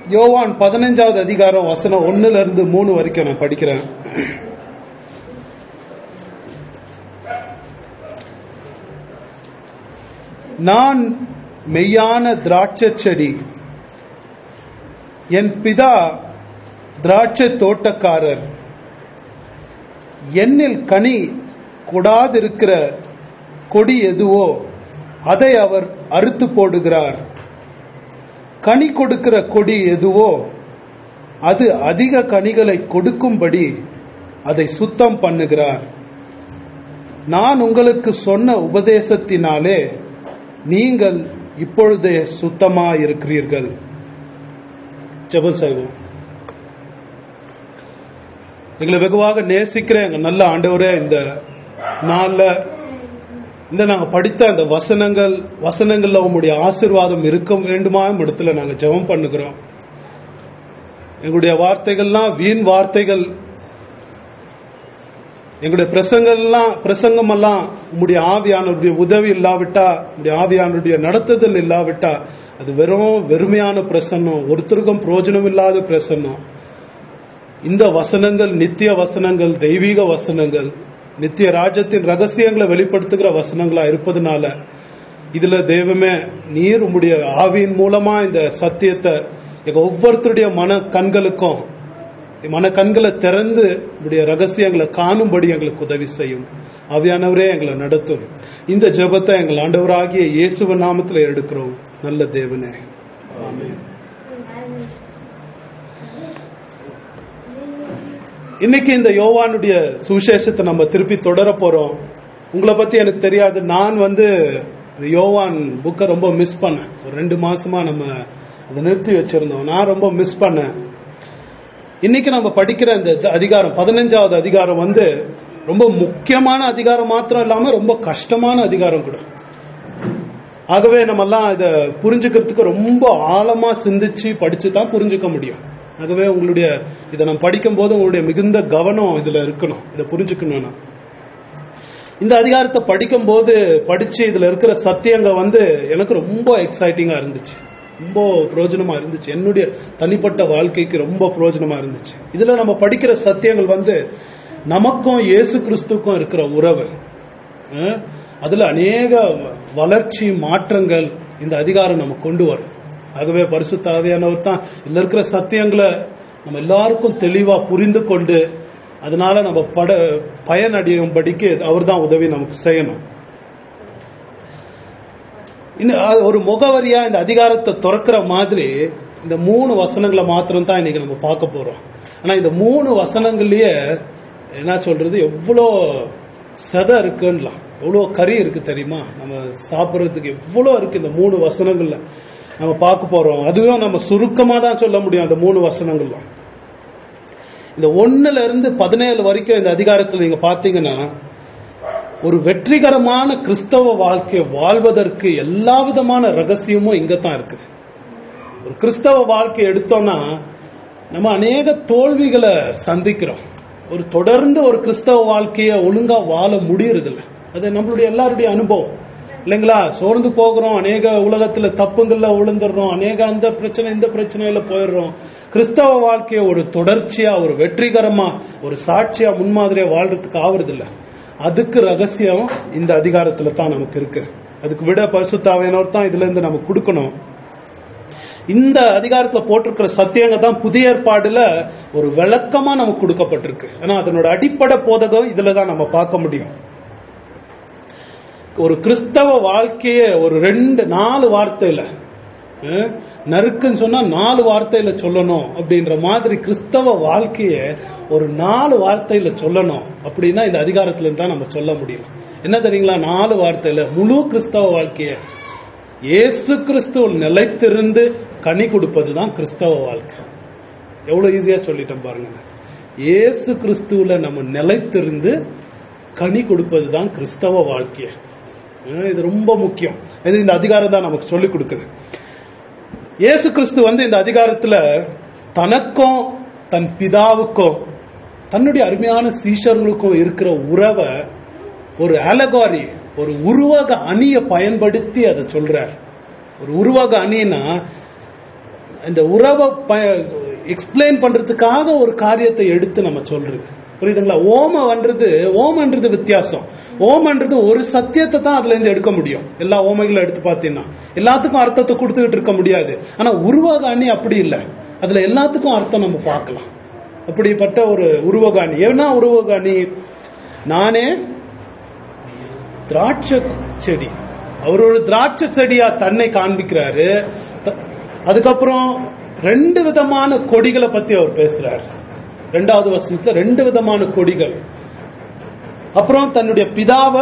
யோவான் பதினஞ்சாவது அதிகாரம் வசனம் ஒண்ணுல இருந்து மூணு வரைக்கும் நான் படிக்கிறேன் நான் மெய்யான திராட்சை செடி என் பிதா திராட்சை தோட்டக்காரர் என்னில் கனி கொடாதிருக்கிற கொடி எதுவோ அதை அவர் அறுத்து போடுகிறார் கனி கொடுக்கிற கொடி எதுவோ அது அதிக கனிகளை கொடுக்கும்படி அதை சுத்தம் பண்ணுகிறார் நான் உங்களுக்கு சொன்ன உபதேசத்தினாலே நீங்கள் இப்பொழுதே சுத்தமாயிருக்கிறீர்கள் ஜெபம் செய்வோம் எங்களை வெகுவாக நேசிக்கிற எங்க நல்ல ஆண்டவரே இந்த நாள்ல இந்த நாங்க படித்த அந்த வசனங்கள் வசனங்கள்ல உங்களுடைய ஆசிர்வாதம் இருக்க வேண்டுமா இடத்துல நாங்க ஜெபம் பண்ணுகிறோம் எங்களுடைய வார்த்தைகள்லாம் வீண் வார்த்தைகள் எங்களுடைய பிரசங்கள்லாம் பிரசங்கம் எல்லாம் உங்களுடைய ஆவியானவருடைய உதவி இல்லாவிட்டா உங்களுடைய ஆவியானவருடைய நடத்துதல் இல்லாவிட்டா அது வெறும் வெறுமையான பிரசன்னம் ஒருத்தருக்கும் பிரயோஜனம் இல்லாத பிரசன்னம் இந்த வசனங்கள் நித்திய வசனங்கள் தெய்வீக வசனங்கள் நித்திய ராஜ்யத்தின் ரகசியங்களை வெளிப்படுத்துகிற வசனங்களா இருப்பதனால இதுல தெய்வமே நீர் உம்முடைய ஆவியின் மூலமா இந்த சத்தியத்தை எங்க ஒவ்வொருத்தருடைய மன கண்களுக்கும் மன கண்களை திறந்து உடைய ரகசியங்களை காணும்படி எங்களுக்கு உதவி செய்யும் ஆவியானவரே எங்களை நடத்தும் இந்த ஜெபத்தை எங்கள் ஆண்டவராகிய இயேசுவ நாமத்துல எடுக்கிறோம் நல்ல தேவனே ஆமென் இன்னைக்கு இந்த யோவானுடைய சுவிசேஷத்தை நம்ம திருப்பி தொடர போறோம் உங்களை பத்தி எனக்கு தெரியாது நான் வந்து இந்த யோவான் புக்கை ரொம்ப மிஸ் பண்ணேன் ஒரு ரெண்டு மாசமா நம்ம அதை நிறுத்தி வச்சிருந்தோம் நான் ரொம்ப மிஸ் பண்ணேன் இன்னைக்கு நம்ம படிக்கிற இந்த அதிகாரம் பதினஞ்சாவது அதிகாரம் வந்து ரொம்ப முக்கியமான அதிகாரம் மாத்திரம் இல்லாம ரொம்ப கஷ்டமான அதிகாரம் கூட ஆகவே நம்ம எல்லாம் இதை புரிஞ்சுக்கிறதுக்கு ரொம்ப ஆழமா சிந்திச்சு படிச்சு தான் புரிஞ்சுக்க முடியும் ஆகவே உங்களுடைய இதை நம்ம படிக்கும் போது உங்களுடைய மிகுந்த கவனம் இதுல இருக்கணும் இதை புரிஞ்சுக்கணும்னா இந்த அதிகாரத்தை படிக்கும் போது படிச்சு இதுல இருக்கிற சத்தியங்கள் வந்து எனக்கு ரொம்ப எக்ஸைட்டிங்கா இருந்துச்சு ரொம்ப பிரயோஜனமா இருந்துச்சு என்னுடைய தனிப்பட்ட வாழ்க்கைக்கு ரொம்ப பிரயோஜனமா இருந்துச்சு இதுல நம்ம படிக்கிற சத்தியங்கள் வந்து நமக்கும் இயேசு கிறிஸ்துக்கும் இருக்கிற உறவு அஹ், அதுல அநேக வளர்ச்சி மாற்றங்கள் இந்த அதிகாரம் நம்ம கொண்டு வரும் ஆகவே பரிசுத்தாவியானவர் தான் இதுல இருக்கிற சத்தியங்களை நம்ம எல்லாருக்கும் தெளிவா புரிந்து கொண்டு அதனால நம்ம பட பயனடையும்படிக்கு அவர் தான் உதவி நமக்கு செய்யணும் இன்னும் அது ஒரு முகவரியா இந்த அதிகாரத்தை துறக்கிற மாதிரி இந்த மூணு வசனங்களை மாத்திரம் தான் இன்னைக்கு நம்ம பார்க்க போறோம் ஆனா இந்த மூணு வசனங்கள்லயே என்ன சொல்றது எவ்வளோ சதை இருக்குன்னலாம் எவ்வளோ கறி இருக்கு தெரியுமா நம்ம சாப்பிட்றதுக்கு எவ்வளோ இருக்கு இந்த மூணு வசனங்கள்ல நம்ம பார்க்க போறோம் அதுவும் நம்ம சுருக்கமா தான் சொல்ல முடியும் அந்த மூணு வசனங்கள்லாம் இந்த ஒண்ணுல இருந்து பதினேழு வரைக்கும் இந்த அதிகாரத்தில் நீங்க பாத்தீங்கன்னா ஒரு வெற்றிகரமான கிறிஸ்தவ வாழ்க்கை வாழ்வதற்கு எல்லா விதமான ரகசியமும் இங்க தான் இருக்குது ஒரு கிறிஸ்தவ வாழ்க்கை எடுத்தோம்னா நம்ம அநேக தோல்விகளை சந்திக்கிறோம் ஒரு தொடர்ந்து ஒரு கிறிஸ்தவ வாழ்க்கைய ஒழுங்கா வாழ முடியறது இல்ல அது நம்மளுடைய எல்லாருடைய அனுபவம் இல்லைங்களா சோர்ந்து போகிறோம் அநேக உலகத்துல தப்புங்கள்ல விழுந்துடுறோம் அநேக அந்த பிரச்சனை இந்த பிரச்சனையில போயிடுறோம் கிறிஸ்தவ வாழ்க்கைய ஒரு தொடர்ச்சியா ஒரு வெற்றிகரமா ஒரு சாட்சியா முன்மாதிரியா வாழ்றதுக்கு ஆவறது இல்ல அதுக்கு ரகசியம் இந்த அதிகாரத்துல தான் நமக்கு இருக்கு அதுக்கு விட பரிசுத்தாவையினோர் தான் இதுல இருந்து நமக்கு கொடுக்கணும் இந்த அதிகாரத்துல போட்டிருக்கிற சத்தியங்க தான் புதிய ஏற்பாடுல ஒரு விளக்கமா நமக்கு கொடுக்கப்பட்டிருக்கு ஆனா அதனோட அடிப்படை போதகம் இதுல தான் நம்ம பார்க்க முடியும் ஒரு கிறிஸ்தவ வாழ்க்கைய ஒரு ரெண்டு நாலு வார்த்தையில அஹ், நறுக்குன்னு சொன்னா நாலு வார்த்தையில சொல்லணும் அப்படின்ற மாதிரி கிறிஸ்தவ வாழ்க்கைய ஒரு நாலு வார்த்தையில சொல்லணும் அப்படின்னா இந்த அதிகாரத்துல இருந்து தான் நம்ம சொல்ல முடியும் என்ன தெரியுங்களா நாலு வார்த்தையில முழு கிறிஸ்தவ வாழ்க்கைய இயேசு கிறிஸ்துவ நிலைத்திருந்து கனி கொடுப்பதுதான் கிறிஸ்தவ வாழ்க்கை எவ்வளவு ஈஸியா சொல்லிட்டேன் பாருங்க இயேசு கிறிஸ்துவுல நம்ம நிலைத்திருந்து கனி கொடுப்பதுதான் கிறிஸ்தவ வாழ்க்கை அஹ் இது ரொம்ப முக்கியம் இது இந்த அதிகாரம் தான் நமக்கு சொல்லிக் கொடுக்குது இயேசு கிறிஸ்து வந்து இந்த அதிகாரத்துல தனக்கும் தன் பிதாவுக்கும் தன்னுடைய அருமையான சீஷர்களுக்கும் இருக்கிற உறவை ஒரு அலகாரி ஒரு உருவக அணியை பயன்படுத்தி அதை சொல்றார் ஒரு உருவக அணினா இந்த உறவை எக்ஸ்பிளைன் பண்றதுக்காக ஒரு காரியத்தை எடுத்து நம்ம சொல்றது புரியுதுங்களா ஓமன்றது ஓமன்றது வித்தியாசம் ஓமன்றது ஒரு சத்தியத்தை தான் அதுல இருந்து எடுக்க முடியும் எல்லா ஓமைகளும் எடுத்து பார்த்தீங்கன்னா எல்லாத்துக்கும் அர்த்தத்தை கொடுத்துக்கிட்டு இருக்க முடியாது ஆனா உருவகாணி அப்படி இல்லை அதுல எல்லாத்துக்கும் அர்த்தம் நம்ம பார்க்கலாம் அப்படிப்பட்ட ஒரு உருவகாணி என்ன உருவகாணி நானே திராட்சை செடி அவர் ஒரு திராட்சை செடியா தன்னை காண்பிக்கிறாரு த- அதுக்கப்புறம் ரெண்டு விதமான கொடிகளை பத்தி அவர் பேசுறாரு ரெண்டாவது வசனத்துல ரெண்டு விதமான கொடிகள் அப்புறம் தன்னுடைய பிதாவை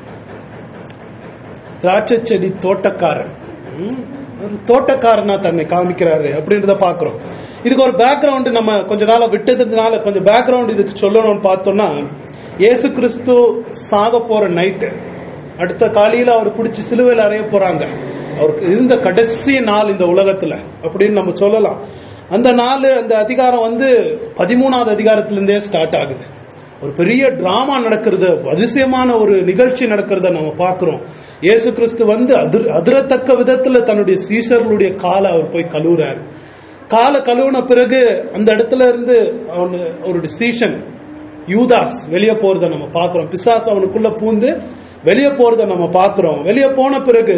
திராட்சை செடி தோட்டக்காரன் ம், ஒரு தோட்டக்காரனா தன்னை காமிக்கிறாரு அப்படின்றத பாக்குறோம் இதுக்கு ஒரு பேக்ரவுண்ட் நம்ம கொஞ்ச நாளா விட்டதுனால கொஞ்சம் பேக்ரவுண்ட் இதுக்கு சொல்லணும்னு பார்த்தோம்னா இயேசு கிறிஸ்து சாக போற நைட்டு அடுத்த காலையில அவர் பிடிச்சி சிலுவையில் அறைய போறாங்க அவருக்கு இருந்த கடைசி நாள் இந்த உலகத்துல அப்படின்னு நம்ம சொல்லலாம் அந்த நாள் அந்த அதிகாரம் வந்து பதிமூணாவது அதிகாரத்திலிருந்தே ஸ்டார்ட் ஆகுது ஒரு பெரிய டிராமா நடக்கிறது அதிசயமான ஒரு நிகழ்ச்சி நடக்கிறத நம்ம பார்க்கிறோம் இயேசு கிறிஸ்து வந்து அதிர் அதிரத்தக்க விதத்துல தன்னுடைய சீசர்களுடைய காலை அவர் போய் கழுவுறாரு காலை கழுவுன பிறகு அந்த இடத்துல இருந்து அவனு ஒரு டிசிஷன் யூதாஸ் வெளியே போறத நம்ம பார்க்கிறோம் பிசாஸ் அவனுக்குள்ள பூந்து வெளியே போறத நம்ம பார்க்கிறோம் வெளியே போன பிறகு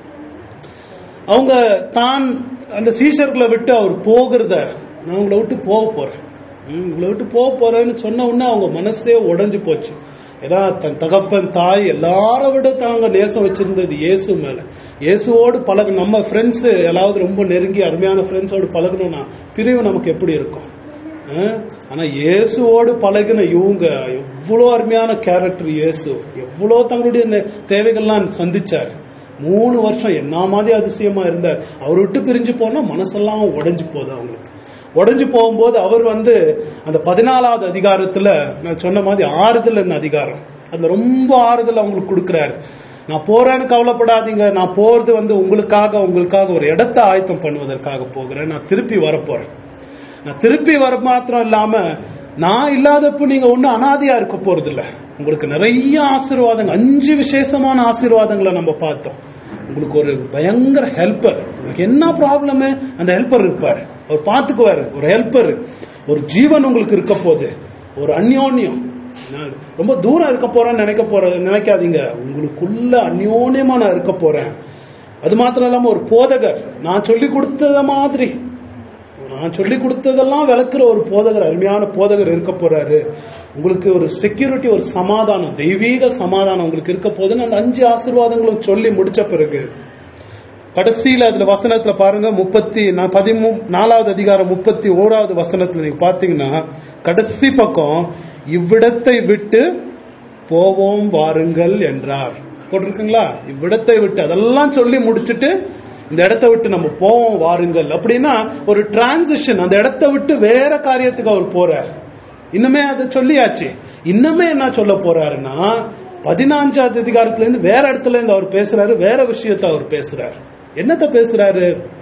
அவங்க தான் அந்த சீஷர்களை விட்டு அவர் போகிறத நான் உங்களை விட்டு போக போறேன் ம், உங்களை விட்டு போக போறேன்னு சொன்ன உடனே அவங்க மனசே உடைஞ்சு போச்சு ஏன்னா தன் தகப்பன் தாய் எல்லார விட தாங்க நேசம் வச்சிருந்தது இயேசு மேல இயேசுவோடு பழகு நம்ம ஃப்ரெண்ட்ஸ் எல்லாவது ரொம்ப நெருங்கி அருமையான ஃப்ரெண்ட்ஸோடு பழகணும்னா பிரிவு நமக்கு எப்படி இருக்கும் அஹ்? ஆனா இயேசுவோடு பழகின இவங்க எவ்வளோ அருமையான கேரக்டர் இயேசு எவ்வளோ தங்களுடைய நெ- தேவைகள்லாம் சந்திச்சார் மூணு வருஷம் என்ன மாதிரி அதிசயமா இருந்தார் அவர் விட்டு பிரிஞ்சு போனா மனசெல்லாம் உடைஞ்சு போகுது அவங்களுக்கு உடைஞ்சு போகும்போது அவர் வந்து அந்த பதினாலாவது அதிகாரத்துல நான் சொன்ன மாதிரி ஆறுதல் என்ன அதிகாரம் அதுல ரொம்ப ஆறுதல் அவங்களுக்கு கொடுக்குறாரு நான் போறேன்னு கவலைப்படாதீங்க நான் போறது வந்து உங்களுக்காக உங்களுக்காக ஒரு இடத்தை ஆயத்தம் பண்ணுவதற்காக போகிறேன் நான் திருப்பி வரப்போறேன் நான் திருப்பி வர மாத்திரம் இல்லாம நான் இல்லாதப்ப நீங்க ஒண்ணு அனாதையா இருக்க போறது இல்ல உங்களுக்கு நிறைய ஆசீர்வாதங்கள் அஞ்சு விசேஷமான ஆசீர்வாதங்களை நம்ம பார்த்தோம் உங்களுக்கு ஒரு பயங்கர ஹெல்ப்பர் உங்களுக்கு என்ன ப்ராப்ளம் அந்த ஹெல்ப்பர் இருப்பாரு அவர் பார்த்துக்குவாரு ஒரு ஹெல்ப்பர் ஒரு ஜீவன் உங்களுக்கு இருக்க போகுது ஒரு அந்யோன்யம் நான் ரொம்ப தூரம் இருக்க போறேன்னு நினைக்க போற நினைக்காதீங்க உங்களுக்குள்ள அந்யோன்யமா நான் இருக்க போறேன் அது மாத்திரம் இல்லாம ஒரு போதகர் நான் சொல்லி கொடுத்தத மாதிரி நான் சொல்லி கொடுத்ததெல்லாம் விளக்குற ஒரு போதகர் அருமையான போதகர் இருக்க போறாரு உங்களுக்கு ஒரு செக்யூரிட்டி ஒரு சமாதானம் தெய்வீக சமாதானம் உங்களுக்கு இருக்க போதுன்னு அந்த அஞ்சு ஆசீர்வாதங்களும் சொல்லி முடிச்ச பிறகு கடைசியில அதுல வசனத்துல பாருங்க முப்பத்தி நா- பதிமூ நாலாவது அதிகாரம் முப்பத்தி ஓராவது வசனத்துல நீங்க பாத்தீங்கன்னா கடைசி பக்கம் இவ்விடத்தை விட்டு போவோம் வாருங்கள் என்றார் போட்டிருக்குங்களா இவ்விடத்தை விட்டு அதெல்லாம் சொல்லி முடிச்சிட்டு இந்த இடத்தை விட்டு நம்ம போவோம் வாருங்கள் அப்படின்னா ஒரு டிரான்சிஷன் அந்த இடத்தை விட்டு வேற காரியத்துக்கு அவர் போறார் இன்னுமே அதை சொல்லியாச்சு இன்னுமே என்ன சொல்ல போறாருன்னா பதினாஞ்சாவது அதிகாரத்துல இருந்து வேற இடத்துல இருந்து அவர் பேசுறாரு வேற விஷயத்தை அவர் பேசுறாரு என்னத்த பேசுறாரு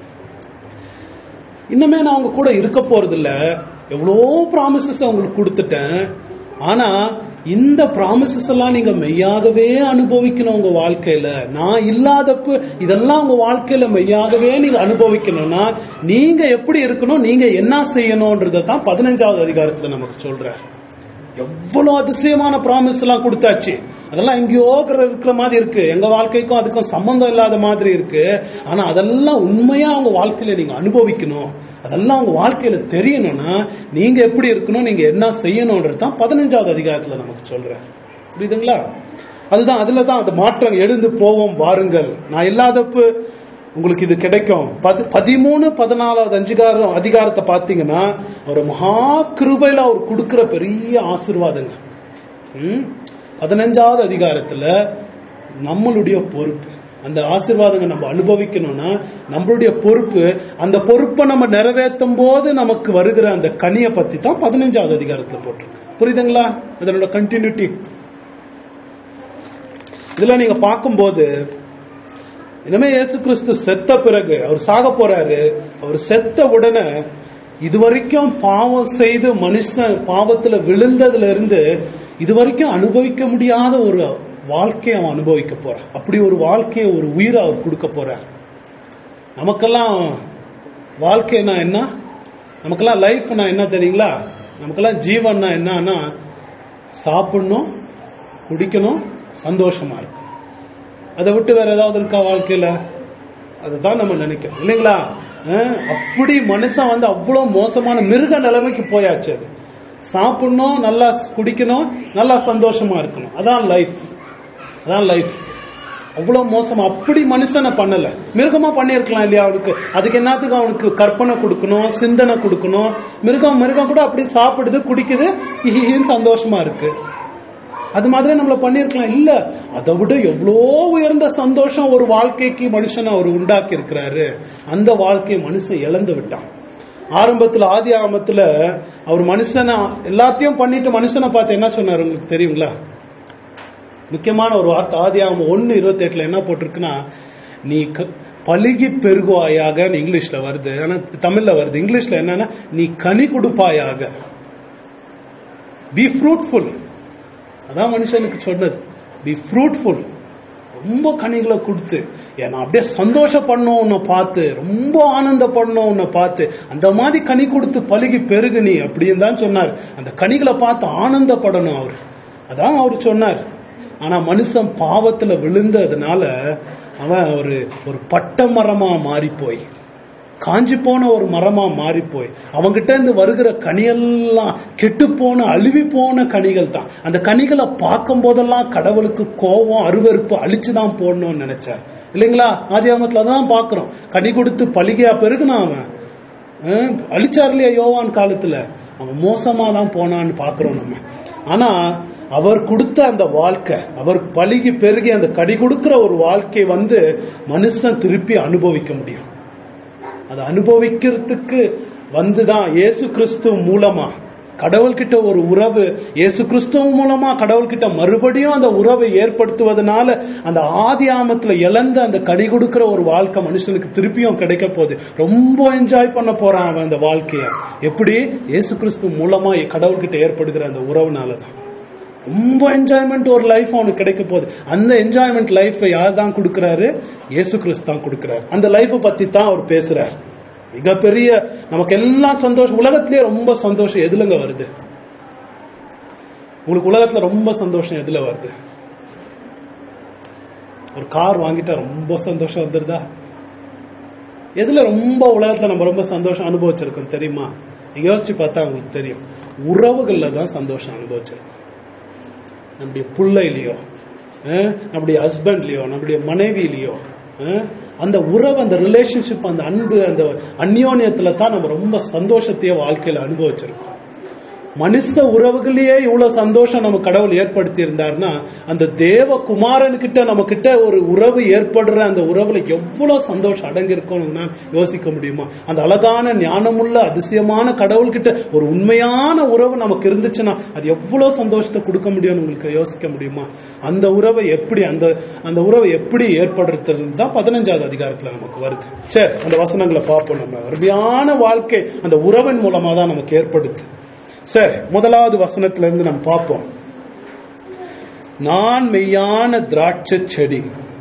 இன்னுமே நான் உங்க கூட இருக்க போறது இல்ல எவ்வளோ ப்ராமிசஸ் உங்களுக்கு கொடுத்துட்டேன் ஆனா இந்த ப்ராமிசஸ் எல்லாம் நீங்க மெய்யாகவே அனுபவிக்கணும் உங்க வாழ்க்கையில நான் இல்லாதப்ப இதெல்லாம் உங்க வாழ்க்கையில மெய்யாகவே நீங்க அனுபவிக்கணும்னா நீங்க எப்படி இருக்கணும் நீங்க என்ன செய்யணும்ன்றதை தான் பதினஞ்சாவது அதிகாரத்துல நமக்கு சொல்றார் எவ்வளவு அதிசயமான ப்ராமிஸ் எல்லாம் கொடுத்தாச்சு அதெல்லாம் எங்கேயோ இருக்கிற- இருக்கிற மாதிரி இருக்கு எங்க வாழ்க்கைக்கும் அதுக்கும் சம்பந்தம் இல்லாத மாதிரி இருக்கு ஆனா அதெல்லாம் உண்மையா அவங்க வாழ்க்கையில நீங்க அனுபவிக்கணும் அதெல்லாம் உங்க வாழ்க்கையில தெரியணும்னா நீங்க எப்படி இருக்கணும் நீங்க என்ன செய்யணும்ன்றது தான் பதினஞ்சாவது அதிகாரத்துல நமக்கு சொல்றாரு புரியுதுங்களா அதுதான் அதுல தான் அந்த மாற்றம் எழுந்து போவோம் வாருங்கள் நான் இல்லாதப்ப உங்களுக்கு இது கிடைக்கும் பதி- பதிமூணு பதினாலாவது அஞ்சுகாரம் அதிகாரத்தை பார்த்தீங்கன்னா ஒரு மகா கிருபையில அவர் கொடுக்கிற பெரிய ஆசீர்வாதங்கள் ம்? பதினஞ்சாவது அதிகாரத்துல நம்மளுடைய பொறுப்பு அந்த ஆசீர்வாதங்கள் நம்ம அனுபவிக்கணும்னா நம்மளுடைய பொறுப்பு அந்த பொறுப்பை நம்ம நிறைவேற்றும் போது நமக்கு வருகிற அந்த கனியை பத்தி தான் பதினஞ்சாவது அதிகாரத்துல போட்டிருக்கு புரியுதுங்களா அதனோட கண்டினியூட்டி இதுல நீங்க பார்க்கும்போது இனிமே இயேசு கிறிஸ்து செத்த பிறகு அவர் சாக போறாரு அவர் செத்த உடனே இதுவரைக்கும் பாவம் செய்து மனுஷன் பாவத்துல விழுந்ததுல இருந்து இதுவரைக்கும் அனுபவிக்க முடியாத ஒரு வாழ்க்கையை அவன் அனுபவிக்க போறான் அப்படி ஒரு வாழ்க்கையை ஒரு உயிரை அவர் கொடுக்க போறார் நமக்கெல்லாம் வாழ்க்கைனா என்ன நமக்கெல்லாம் லைஃப்னா என்ன தெரியுங்களா நமக்கெல்லாம் ஜீவன்னா என்னன்னா சாப்பிடணும் குடிக்கணும் சந்தோஷமா இருக்கும் அதை விட்டு வேற ஏதாவது இருக்கா வாழ்க்கையில அதுதான் நம்ம நினைக்கிறோம் இல்லைங்களா அஹ் அப்படி மனுஷன் வந்து அவ்வளவு மோசமான மிருக நிலைமைக்கு போயாச்சு அது சாப்பிடணும் நல்லா குடிக்கணும் நல்லா சந்தோஷமா இருக்கணும் அதான் லைஃப் அதான் லைஃப் அவ்வளவு மோசம் அப்படி மனுஷனை பண்ணல மிருகமா பண்ணியிருக்கலாம் இல்லையா அவனுக்கு அதுக்கு என்னத்துக்கு அவனுக்கு கற்பனை கொடுக்கணும் சிந்தனை கொடுக்கணும் மிருகம் மிருகம் கூட அப்படி சாப்பிடுது குடிக்குது ஹிஹின்னு சந்தோஷமா இருக்கு அது மாதிரி நம்மள பண்ணிருக்கலாம் இல்ல அதை விட எவ்வளோ உயர்ந்த சந்தோஷம் ஒரு வாழ்க்கைக்கு மனுஷனை அவர் உண்டாக்கி இருக்கிறாரு அந்த வாழ்க்கையை மனுஷன் இழந்து விட்டான் ஆரம்பத்துல ஆதி ஆரம்பத்துல அவர் மனுஷனை எல்லாத்தையும் பண்ணிட்டு மனுஷனை பார்த்து என்ன சொன்னார் உங்களுக்கு தெரியுங்களா முக்கியமான ஒரு வார்த்தை ஆதி ஆகமம் ஒன்னு இருபத்தி எட்டுல என்ன போட்டிருக்குன்னா நீ க- பலுகி பெருகுவாயாக இங்கிலீஷ்ல வருது ஆனா தமிழ்ல வருது இங்கிலீஷ்ல என்னன்னா நீ கனி கொடுப்பாயாக பி ஃப்ரூட்ஃபுல் அதான் மனுஷனுக்கு சொன்னது பி ஃப்ரூட்ஃபுல் ரொம்ப கனிகளை கொடுத்து ஏன்னா அப்படியே சந்தோஷப்படணும் உன்னை பார்த்து ரொம்ப ஆனந்தப்படணும் உன்னை பார்த்து அந்த மாதிரி கனி கொடுத்து பழுகி பெருகு நீ அப்படின்னு தான் சொன்னார் அந்த கனிகளை பார்த்து ஆனந்தப்படணும் அவர் அதான் அவர் சொன்னார் ஆனா மனுஷன் பாவத்துல விழுந்ததுனால அவன் ஒரு ஒரு பட்ட மரமா மாறி போய் காஞ்சி போன ஒரு மரமா மாறி போய் அவங்கிட்ட இருந்து வருகிற கனியெல்லாம் கெட்டு போன அழுவி போன கனிகள் தான் அந்த கனிகளை பார்க்கும் போதெல்லாம் கடவுளுக்கு கோபம் அருவருப்பு அழிச்சுதான் போடணும்னு நினைச்சார் இல்லைங்களா ஆதியாமத்துல தான் பாக்குறோம் கனி கொடுத்து பலிகையா பெருகுனா அவன் அஹ், அழிச்சார் இல்லையா யோவான் காலத்துல அவன் மோசமா தான் போனான்னு பாக்குறோம் நம்ம ஆனா அவர் கொடுத்த அந்த வாழ்க்கை அவர் பழுகி பெருகி அந்த கடி கொடுக்கிற ஒரு வாழ்க்கை வந்து மனுஷன் திருப்பி அனுபவிக்க முடியும் அதை அனுபவிக்கிறதுக்கு வந்துதான் இயேசு கிறிஸ்து மூலமா கடவுள்கிட்ட ஒரு உறவு இயேசு கிறிஸ்துவ மூலமா கடவுள்கிட்ட மறுபடியும் அந்த உறவை ஏற்படுத்துவதனால அந்த ஆதி ஆமத்துல இழந்த அந்த கடி கொடுக்கிற ஒரு வாழ்க்கை மனுஷனுக்கு திருப்பியும் கிடைக்க போகுது ரொம்ப என்ஜாய் பண்ண போறான் அவன் அந்த வாழ்க்கைய எப்படி இயேசு கிறிஸ்து மூலமா கடவுள்கிட்ட ஏற்படுகிற அந்த உறவுனாலதான் ரொம்ப என்ஜாய்மெண்ட் ஒரு லைஃப் அவனுக்கு கிடைக்க போகுது அந்த என்ஜாய்மெண்ட் லைஃப் யார் தான் கொடுக்கிறாரு இயேசு கிறிஸ்து தான் கொடுக்கிறாரு அந்த லைஃப் பத்தி தான் அவர் பேசுறார் மிகப்பெரிய நமக்கு எல்லாம் சந்தோஷம் உலகத்திலேயே ரொம்ப சந்தோஷம் எதுலங்க வருது உங்களுக்கு உலகத்துல ரொம்ப சந்தோஷம் எதுல வருது ஒரு கார் வாங்கிட்டா ரொம்ப சந்தோஷம் வந்துருதா எதுல ரொம்ப உலகத்துல நம்ம ரொம்ப சந்தோஷம் அனுபவிச்சிருக்கோம் தெரியுமா நீங்க யோசிச்சு பார்த்தா உங்களுக்கு தெரியும் உறவுகள்ல தான் சந்தோஷம் அனுபவிச்சிருக்கோம் நம்முடைய பிள்ளையிலையோ அஹ், நம்முடைய ஹஸ்பண்ட்லயோ நம்முடைய மனைவியிலையோ அஹ், அந்த உறவு அந்த ரிலேஷன்ஷிப் அந்த அன்பு அந்த அந்யோன்யத்துல தான் நம்ம ரொம்ப சந்தோஷத்தையே வாழ்க்கையில அனுபவிச்சிருக்கோம் மனுஷ உறவுகளையே இவ்வளவு சந்தோஷம் நம்ம கடவுள் ஏற்படுத்தி இருந்தார்னா அந்த தேவ குமாரன் கிட்ட நம்ம கிட்ட ஒரு உறவு ஏற்படுற அந்த உறவுல எவ்வளவு சந்தோஷம் அடங்கி இருக்கும்னு யோசிக்க முடியுமா அந்த அழகான ஞானமுள்ள அதிசயமான கடவுள் கிட்ட ஒரு உண்மையான உறவு நமக்கு இருந்துச்சுன்னா அது எவ்வளவு சந்தோஷத்தை கொடுக்க முடியும்னு உங்களுக்கு யோசிக்க முடியுமா அந்த உறவை எப்படி அந்த அந்த உறவை எப்படி ஏற்படுத்துறது தான் பதினஞ்சாவது அதிகாரத்துல நமக்கு வருது சரி அந்த வசனங்களை பார்ப்போம் நம்ம அருமையான வாழ்க்கை அந்த உறவின் மூலமா தான் நமக்கு ஏற்படுது சரி முதலாவது வசனத்துல இருந்து நம்ம பார்ப்போம் நான் மெய்யான திராட்சை செடி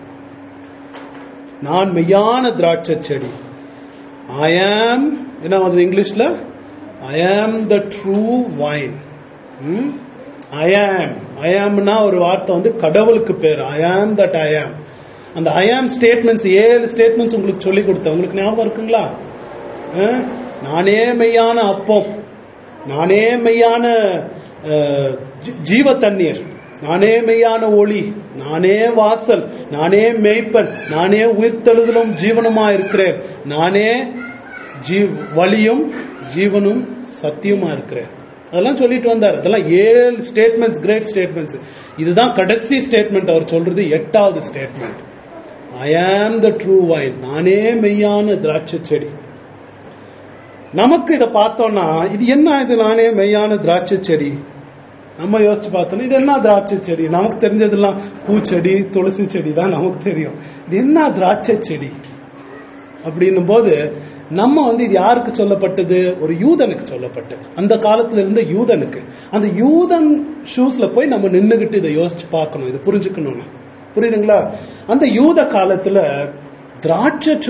நான் மெய்யான திராட்சை செடி ஐ ஆம் என்ன வந்து இங்கிலீஷ்ல ஐ ஆம் த ட்ரூ வைன் ஐ ஆம் ஐ ஆம்னா ஒரு வார்த்தை வந்து கடவுளுக்கு பேர் ஐ ஆம் தட் ஐ ஆம் அந்த ஐ ஆம் ஸ்டேட்மெண்ட்ஸ் ஏழு ஸ்டேட்மெண்ட்ஸ் உங்களுக்கு சொல்லி கொடுத்தேன் உங்களுக்கு ஞாபகம் இருக்குங்களா அஹ், நானே மெய்யான அப்பம் நானே மெய்யான அஹ், ஜீ- ஜீவ தண்ணீர் நானே மெய்யான ஒளி நானே வாசல் நானே மேய்ப்பன் நானே உயிர்த்தெழுதலும் ஜீவனுமா இருக்கிறேன் நானே ஜீ வழியும் ஜீவனும் சத்தியமா இருக்கிறேன் அதெல்லாம் சொல்லிட்டு வந்தார் அதெல்லாம் ஏழு ஸ்டேட்மெண்ட்ஸ் கிரேட் ஸ்டேட்மெண்ட்ஸ் இதுதான் கடைசி ஸ்டேட்மெண்ட் அவர் சொல்றது எட்டாவது ஸ்டேட்மெண்ட் ஐ ஆம் த ட்ரூ வைன் நானே மெய்யான திராட்சை செடி நமக்கு இதை பார்த்தோம்னா இது என்ன இது நானே மெய்யான திராட்சை செடி நம்ம யோசிச்சு பார்த்தோம்னா இது என்ன திராட்சை செடி நமக்கு தெரிஞ்சதெல்லாம் பூச்செடி துளசி செடி தான் நமக்கு தெரியும் இது என்ன திராட்சை செடி அப்படின்னும் போது நம்ம வந்து இது யாருக்கு சொல்லப்பட்டது ஒரு யூதனுக்கு சொல்லப்பட்டது அந்த காலத்துல இருந்த யூதனுக்கு அந்த யூதன் ஷூஸ்ல போய் நம்ம நின்னுகிட்டு இதை யோசிச்சு பார்க்கணும் இதை புரிஞ்சுக்கணும்னு புரியுதுங்களா அந்த யூத காலத்துல திராட்சை சோ-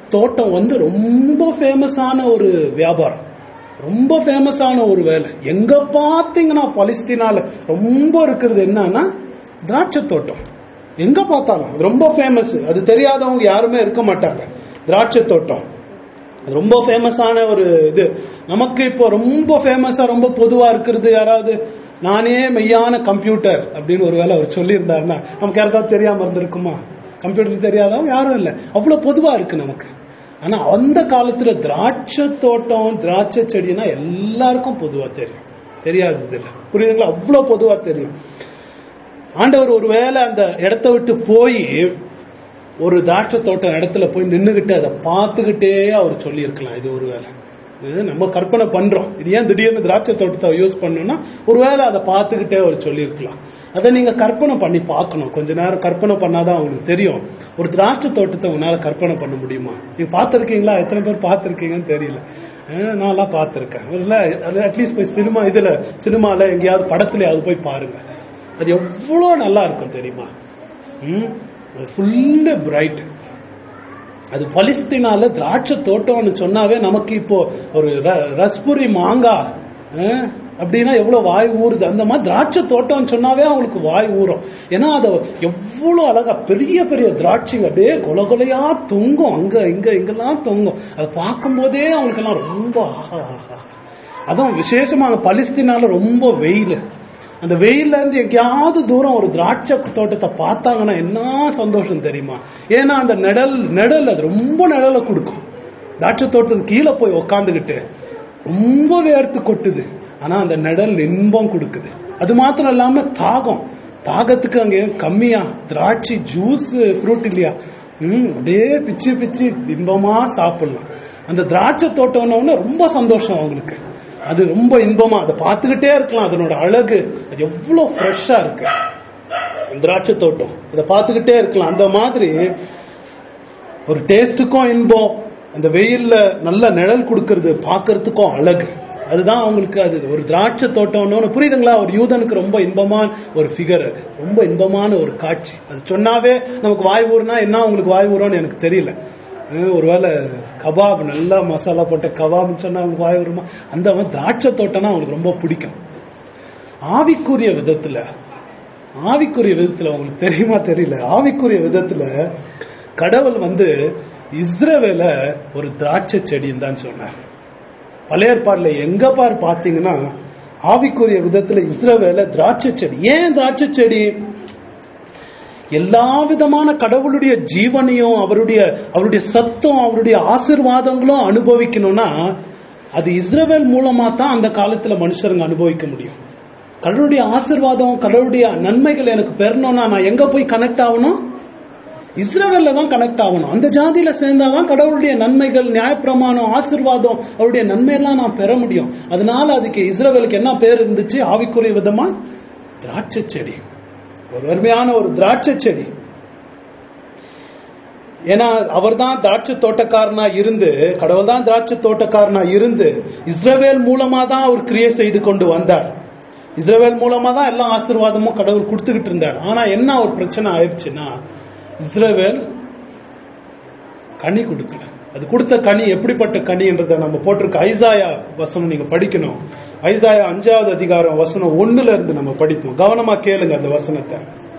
தோட்டம் வந்து ரொம்ப ஃபேமஸான ஒரு வியாபாரம் ரொம்ப ஃபேமஸான ஒரு வேலை எங்க பார்த்தீங்கன்னா பலஸ்தீனால ரொம்ப இருக்கிறது என்னன்னா திராட்சை தோட்டம் எங்க பார்த்தாலும் அது ரொம்ப ஃபேமஸ் அது தெரியாதவங்க யாருமே இருக்க மாட்டாங்க திராட்சை தோட்டம் அது ரொம்ப ஃபேமஸான ஒரு இது நமக்கு இப்போ ரொம்ப ஃபேமஸா ரொம்ப பொதுவா இருக்கிறது யாராவது நானே மெய்யான கம்ப்யூட்டர் அப்படின்னு ஒரு வேலை அவர் சொல்லியிருந்தாருன்னா நமக்கு யாருக்காவது தெரியாம இருந்திருக்குமா கம்ப்யூட்டர் தெரியாதவங்க யாரும் இல்லை அவ்வளவு பொதுவா இருக்கு நமக்கு ஆனா அந்த காலத்துல திராட்சை தோட்டம் திராட்சை செடினா எல்லாருக்கும் பொதுவா தெரியும் தெரியாதது இல்லை புரியுதுங்களா அவ்வளவு பொதுவா தெரியும் ஆண்டவர் ஒருவேளை அந்த இடத்த விட்டு போய் ஒரு திராட்சை தோட்டம் இடத்துல போய் நின்னுகிட்டு அதை பார்த்துக்கிட்டே அவர் சொல்லியிருக்கலாம் இது ஒரு வேலை இது நம்ம கற்பனை பண்றோம் இது ஏன் திடீர்னு திராட்சை தோட்டத்தை யூஸ் பண்ணணும்னா ஒருவேளை அதை பார்த்துக்கிட்டே அவர் சொல்லியிருக்கலாம் அதை நீங்க கற்பனை பண்ணி பார்க்கணும் கொஞ்ச நேரம் கற்பனை பண்ணாதான் உங்களுக்கு தெரியும் ஒரு திராட்சை தோட்டத்தை உன்னால கற்பனை பண்ண முடியுமா நீங்க பார்த்திருக்கீங்களா எத்தனை பேர் பார்த்திருக்கீங்கன்னு தெரியல அஹ் நான்லாம் பார்த்திருக்கேன் இல்ல அது அட்லீஸ்ட் போய் சினிமா இதுல சினிமால எங்கேயாவது படத்துலயாவது போய் பாருங்க அது எவ்வளவு நல்லா இருக்கும் தெரியுமா ஃபுல்லு பிரைட் அது பலிஸ்தீனால திராட்சை தோட்டம்னு சொன்னாவே நமக்கு இப்போ ஒரு ர- ரஸ்புரி மாங்காய் அஹ், அப்படின்னா எவ்வளவு வாய் ஊறுது அந்த மாதிரி திராட்சை தோட்டம்னு சொன்னாவே அவங்களுக்கு வாய் ஊறும் ஏன்னா அது எவ்வளவு அழகா பெரிய பெரிய திராட்சைங்க அப்படியே கொல கொலையா தொங்கும் அங்க இங்க இங்கெல்லாம் தொங்கும் அதை பார்க்கும் போதே அவங்களுக்கெல்லாம் ரொம்ப ஆஹா ஆஹா அதான் விசேஷமா அங்க பலிஸ்தீனால ரொம்ப வெயில் அந்த வெயில்ல இருந்து எங்கேயாவது தூரம் ஒரு திராட்சை தோட்டத்தை பார்த்தாங்கன்னா என்ன சந்தோஷம் தெரியுமா ஏன்னா அந்த நிழல் நிழல் அது ரொம்ப நிழலை கொடுக்கும் திராட்சை தோட்டத்துக்கு கீழே போய் உக்காந்துக்கிட்டு ரொம்ப வேர்த்து கொட்டுது ஆனா அந்த நிழல் இன்பம் கொடுக்குது அது மாத்திரம் இல்லாம தாகம் தாகத்துக்கு அங்க கம்மியா திராட்சை ஜூஸ் ஃப்ரூட் இல்லையா ம் அப்படியே பிச்சு பிச்சு இன்பமா சாப்பிடலாம் அந்த திராட்சை தோட்டம்னு ரொம்ப சந்தோஷம் அவங்களுக்கு அது ரொம்ப இன்பமா அதை பார்த்துக்கிட்டே இருக்கலாம் அதனோட அழகு அது எவ்வளவு ஃப்ரெஷ்ஷா இருக்கு திராட்சை தோட்டம் அதை பார்த்துக்கிட்டே இருக்கலாம் அந்த மாதிரி ஒரு டேஸ்டுக்கும் இன்பம் அந்த வெயில்ல நல்ல நிழல் கொடுக்கறது பார்க்கறதுக்கும் அழகு அதுதான் அவங்களுக்கு அது ஒரு திராட்சை தோட்டம்னு புரியுதுங்களா ஒரு யூதனுக்கு ரொம்ப இன்பமான ஒரு ஃபிகர் அது ரொம்ப இன்பமான ஒரு காட்சி அது சொன்னாவே நமக்கு வாய் ஊறுனா என்ன உங்களுக்கு வாய் ஊறும்னு எனக்கு தெரியல அஹ் ஒருவேளை கபாப் நல்லா மசாலா போட்ட கபாப்னு சொன்னா அவங்களுக்கு வாய் வருமா அந்த மாதிரி திராட்சை தோட்டம்னா அவங்களுக்கு ரொம்ப பிடிக்கும் ஆவிக்குரிய விதத்துல ஆவிக்குரிய விதத்துல உங்களுக்கு தெரியுமா தெரியல ஆவிக்குரிய விதத்துல கடவுள் வந்து இஸ்ரவேல ஒரு திராட்சை செடின்னு தான் சொன்னார் பழைய ஏற்பாடுல எங்க பார் பாத்தீங்கன்னா ஆவிக்குரிய விதத்துல இஸ்ரவேல திராட்சை செடி ஏன் திராட்சை செடி எல்லா விதமான கடவுளுடைய ஜீவனையும் அவருடைய அவருடைய சத்தம் அவருடைய ஆசிர்வாதங்களும் அனுபவிக்கணும்னா அது இஸ்ரவேல் மூலமா தான் அந்த காலத்துல மனுஷருங்க அனுபவிக்க முடியும் கடவுளுடைய ஆசிர்வாதம் கடவுளுடைய நன்மைகள் எனக்கு பெறணும்னா நான் எங்க போய் கனெக்ட் ஆகணும் இஸ்ரவேல்ல தான் கனெக்ட் ஆகணும் அந்த ஜாதியில சேர்ந்தாதான் கடவுளுடைய நன்மைகள் நியாயப்பிரமாணம் ஆசிர்வாதம் அவருடைய நன்மையெல்லாம் நான் பெற முடியும் அதனால அதுக்கு இஸ்ரவேலுக்கு என்ன பேர் இருந்துச்சு ஆவிக்குரிய விதமா திராட்சை செடி ஒரு அருமையான ஒரு திராட்சை செடி ஏன்னா அவர் தான் திராட்சை தோட்டக்காரனா இருந்து கடவுள் தான் திராட்சை தோட்டக்காரனா இருந்து இஸ்ரவேல் மூலமா தான் அவர் கிரியை செய்து கொண்டு வந்தார் இஸ்ரவேல் மூலமா தான் எல்லா ஆசீர்வாதமும் கடவுள் கொடுத்துக்கிட்டு இருந்தார் ஆனா என்ன ஒரு பிரச்சனை ஆயிடுச்சுன்னா இஸ்ரவேல் கனி கொடுக்கல அது கொடுத்த கனி எப்படிப்பட்ட கனின்றதை நம்ம போட்டிருக்க ஐசாயா வசனம் நீங்க படிக்கணும் ஐசாயா அஞ்சாவது அதிகாரம் வசனம் ஒண்ணுல இருந்து நம்ம படிப்போம் கவனமா கேளுங்க அந்த வசனத்தை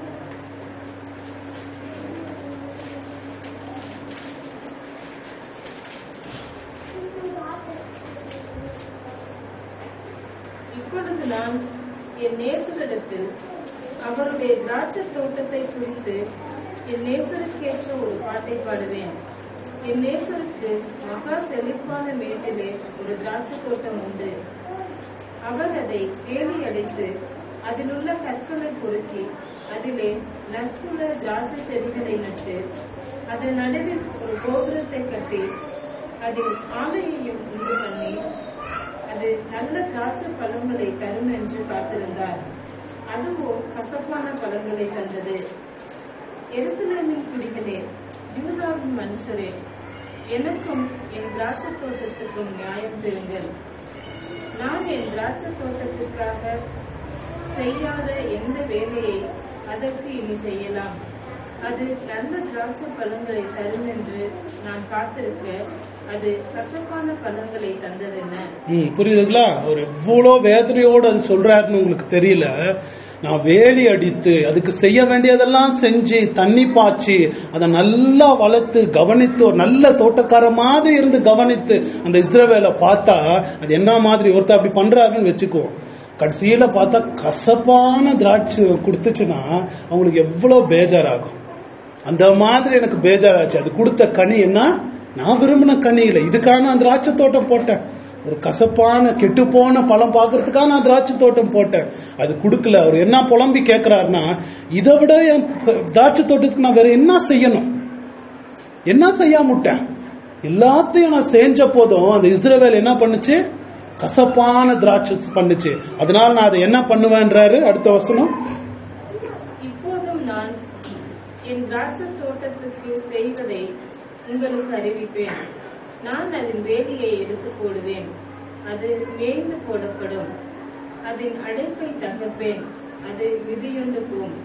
இப்பொழுது நான் என் நேசரிடத்தில் அவருடைய திராட்சை தோட்டத்தை குறித்து என் நேசருக்கேற்ற ஒரு பாட்டை பாடுவேன் என் நேசருக்கு மகா செழிப்பான மேட்டிலே ஒரு திராட்சை தோட்டம் உண்டு அவர் அதை வேலி அடைத்து அதிலுள்ள கற்களை பொறுக்கி அதிலே நற்குல திராட்சை செடிகளை நட்டு அதன் நடுவில் ஒரு கோபுரத்தை கட்டி அதில் ஆலையையும் உண்டு பண்ணி அது நல்ல திராட்சை பழங்களை தரும் என்று காத்திருந்தார் அதுவோ கசப்பான பழங்களை தந்தது எருசலேமின் குடிகளே யூதாவின் மனுஷரே எனக்கும் என் திராட்சை தோட்டத்துக்கும் நியாயம் பெறுங்கள் நான் என் திராட்சை தோட்டத்துக்காக செய்யாத எந்த வேலையை அதற்கு இனி செய்யலாம் அது நல்ல திராட்சை பழங்களை தரும் என்று நான் காத்திருக்க அது கசப்பான பழங்களை தந்ததென்ன ம் புரியுதுங்களா அவர் எவ்வளோ வேதனையோடு அது சொல்றாருன்னு உங்களுக்கு தெரியல நான் வேலி அடித்து அதுக்கு செய்ய வேண்டியதெல்லாம் செஞ்சு தண்ணி பாய்ச்சி அதை நல்லா வளர்த்து கவனித்து ஒரு நல்ல தோட்டக்கார மாதிரி இருந்து கவனித்து அந்த இஸ்ரவேலை பார்த்தா அது என்ன மாதிரி ஒருத்தர் அப்படி பண்றாருன்னு வச்சுக்குவோம் கடைசியில பார்த்தா கசப்பான திராட்சை கொடுத்துச்சுன்னா அவங்களுக்கு எவ்வளவு பேஜாராகும் அந்த மாதிரி எனக்கு பேஜாராச்சு அது கொடுத்த கனி என்ன நான் விரும்பின கனி இல்லை இதுக்காக நான் திராட்சை தோட்டம் போட்டேன் ஒரு கசப்பான கெட்டு போன பழம் பார்க்கறதுக்காக நான் திராட்சை தோட்டம் போட்டேன் அது கொடுக்கல அவர் என்ன புலம்பி கேட்கிறாருன்னா இதை விட என் திராட்சை தோட்டத்துக்கு நான் வேற என்ன செய்யணும் என்ன செய்யாம விட்டேன் எல்லாத்தையும் நான் செஞ்ச போதும் அந்த இஸ்ரவேல் என்ன பண்ணுச்சு கசப்பான திராட்சை பண்ணுச்சு அதனால நான் அதை என்ன பண்ணுவேன்றாரு அடுத்த வசனம் இப்போதும் நான் என் திராட்சை தோட்டத்துக்கு செய்வதை உங்களுக்கு அறிவிப்பேன் நான் அதன் வேலியை எடுத்து போடுவேன் அது மேய்ந்து போடப்படும் அதன் அடைப்பை தகர்ப்பேன் அது விதியுண்டு போம்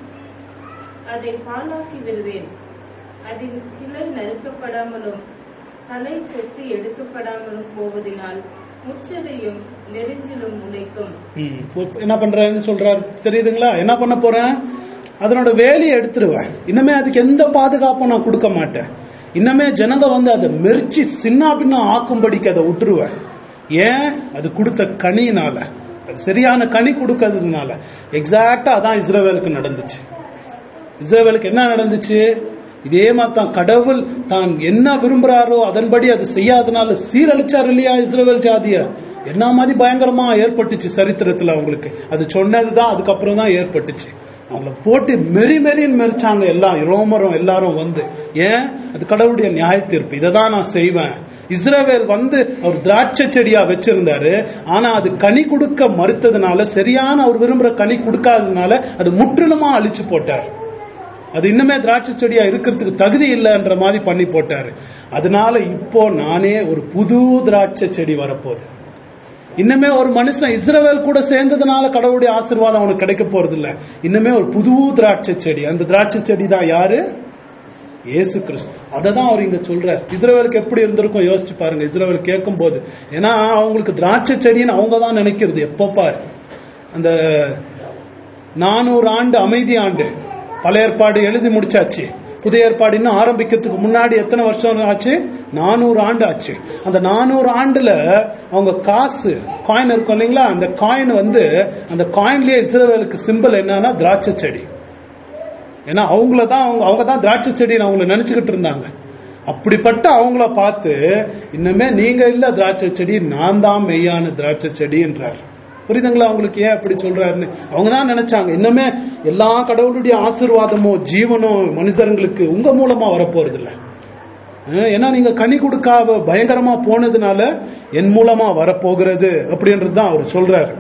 அதை பாலாக்கி விடுவேன் அதன் கிளை நறுக்கப்படாமலும் தலை கொத்தி எடுக்கப்படாமலும் போவதினால் முச்சதையும் நெரிஞ்சிலும் முளைக்கும் ம், என்ன பண்றாருன்னு சொல்றாரு தெரியுதுங்களா என்ன பண்ண போறேன் அதனோட வேலையை எடுத்துருவேன் இன்னமே அதுக்கு எந்த பாதுகாப்பும் நான் கொடுக்க மாட்டேன் இன்னமே ஜனங்க வந்து அதை மெரிச்சு சின்ன பின்ன ஆக்கும்படிக்கு அதை விட்டுருவேன் ஏன் அது கொடுத்த கனியினால அது சரியான கனி கொடுக்கறதுனால எக்ஸாக்டா அதான் இஸ்ரவேலுக்கு நடந்துச்சு இஸ்ரவேலுக்கு என்ன நடந்துச்சு இதே மாதிரி தான் கடவுள் தான் என்ன விரும்புறாரோ அதன்படி அது செய்யாதனால சீரழிச்சார் இல்லையா இஸ்ரவேல் ஜாதிய என்ன மாதிரி பயங்கரமா ஏற்பட்டுச்சு சரித்திரத்துல அவங்களுக்கு அது சொன்னதுதான் அதுக்கப்புறம் தான் ஏற்பட்டுச்சு அவங்கள போட்டு மெரி மெரின்னு மெரிச்சாங்க எல்லாம் ரோமரும் எல்லாரும் வந்து ஏன் அது கடவுளுடைய நியாய தீர்ப்பு இதை தான் நான் செய்வேன் இஸ்ரவேல் வந்து அவர் திராட்சை செடியா வச்சிருந்தாரு ஆனா அது கனி கொடுக்க மறுத்ததுனால சரியான அவர் விரும்புற கனி கொடுக்காததுனால அது முற்றிலுமா அழிச்சு போட்டார் அது இன்னுமே திராட்சை செடியா இருக்கிறதுக்கு தகுதி இல்லைன்ற மாதிரி பண்ணி போட்டாரு அதனால இப்போ நானே ஒரு புது திராட்சை செடி வரப்போகுது இன்னுமே ஒரு மனுஷன் இஸ்ரவேல் கூட சேர்ந்ததுனால கடவுளுடைய ஆசீர்வாதம் அவனுக்கு கிடைக்க போறது இல்ல இன்னுமே ஒரு புது திராட்சை செடி அந்த திராட்சை செடி தான் யாரு இயேசு கிறிஸ்து அதை தான் அவர் இங்க சொல்றார் இஸ்ரவேலுக்கு எப்படி இருந்திருக்கும் யோசிச்சு பாருங்க இஸ்ரவேல் கேட்கும் போது ஏன்னா அவங்களுக்கு திராட்சை செடின்னு அவங்க தான் நினைக்கிறது எப்ப பாரு அந்த நானூறு ஆண்டு அமைதி ஆண்டு பழைய ஏற்பாடு எழுதி முடிச்சாச்சு புதிய ஏற்பாடு இன்னும் ஆரம்பிக்கிறதுக்கு முன்னாடி எத்தனை வருஷம் ஆச்சு நானூறு ஆண்டு ஆச்சு அந்த நானூறு ஆண்டுல அவங்க காசு காயின் இருக்கும் இல்லைங்களா அந்த காயின் வந்து அந்த காயின்லயே இஸ்ரவேலுக்கு சிம்பிள் என்னன்னா திராட்சை செடி ஏன்னா அவங்கள தான் அவங்க அவங்க தான் திராட்சை செடின்னு அவங்கள நினைச்சுக்கிட்டு இருந்தாங்க அப்படிப்பட்ட அவங்கள பார்த்து இன்னுமே நீங்க இல்ல திராட்சை செடி நான் தான் மெய்யான திராட்சை செடின்றார் புரியுதுங்களா அவங்களுக்கு ஏன் அப்படி சொல்றாருன்னு அவங்க தான் நினைச்சாங்க இன்னுமே எல்லா கடவுளுடைய ஆசீர்வாதமோ ஜீவனோ மனுஷங்களுக்கு உங்க மூலமா வரப்போறது இல்ல அஹ் ஏன்னா நீங்க கனி கொடுக்காம பயங்கரமா போனதுனால என் மூலமா வரப்போகிறது அப்படின்றது தான் அவர் சொல்றாரு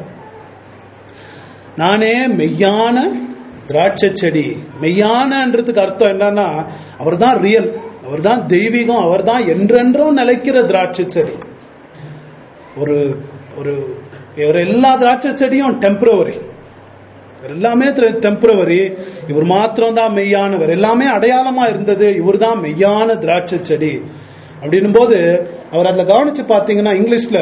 நானே மெய்யான திராட்சை செடி மெய்யானன்றதுக்கு அர்த்தம் என்னன்னா அவர் தான் ரியல் அவர் தான் தெய்வீகம் அவர் தான் என்றென்றும் நிலைக்கிற திராட்சை செடி ஒரு ஒரு இவர் எல்லா திராட்சை செடியும் டெம்பரவரி எல்லாமே டெம்பரவரி இவர் மாத்திரம் தான் மெய்யானவர் எல்லாமே அடையாளமா இருந்தது இவர் தான் மெய்யான திராட்சை செடி அப்படின்னும் போது அவர் அதுல கவனிச்சு பாத்தீங்கன்னா இங்கிலீஷ்ல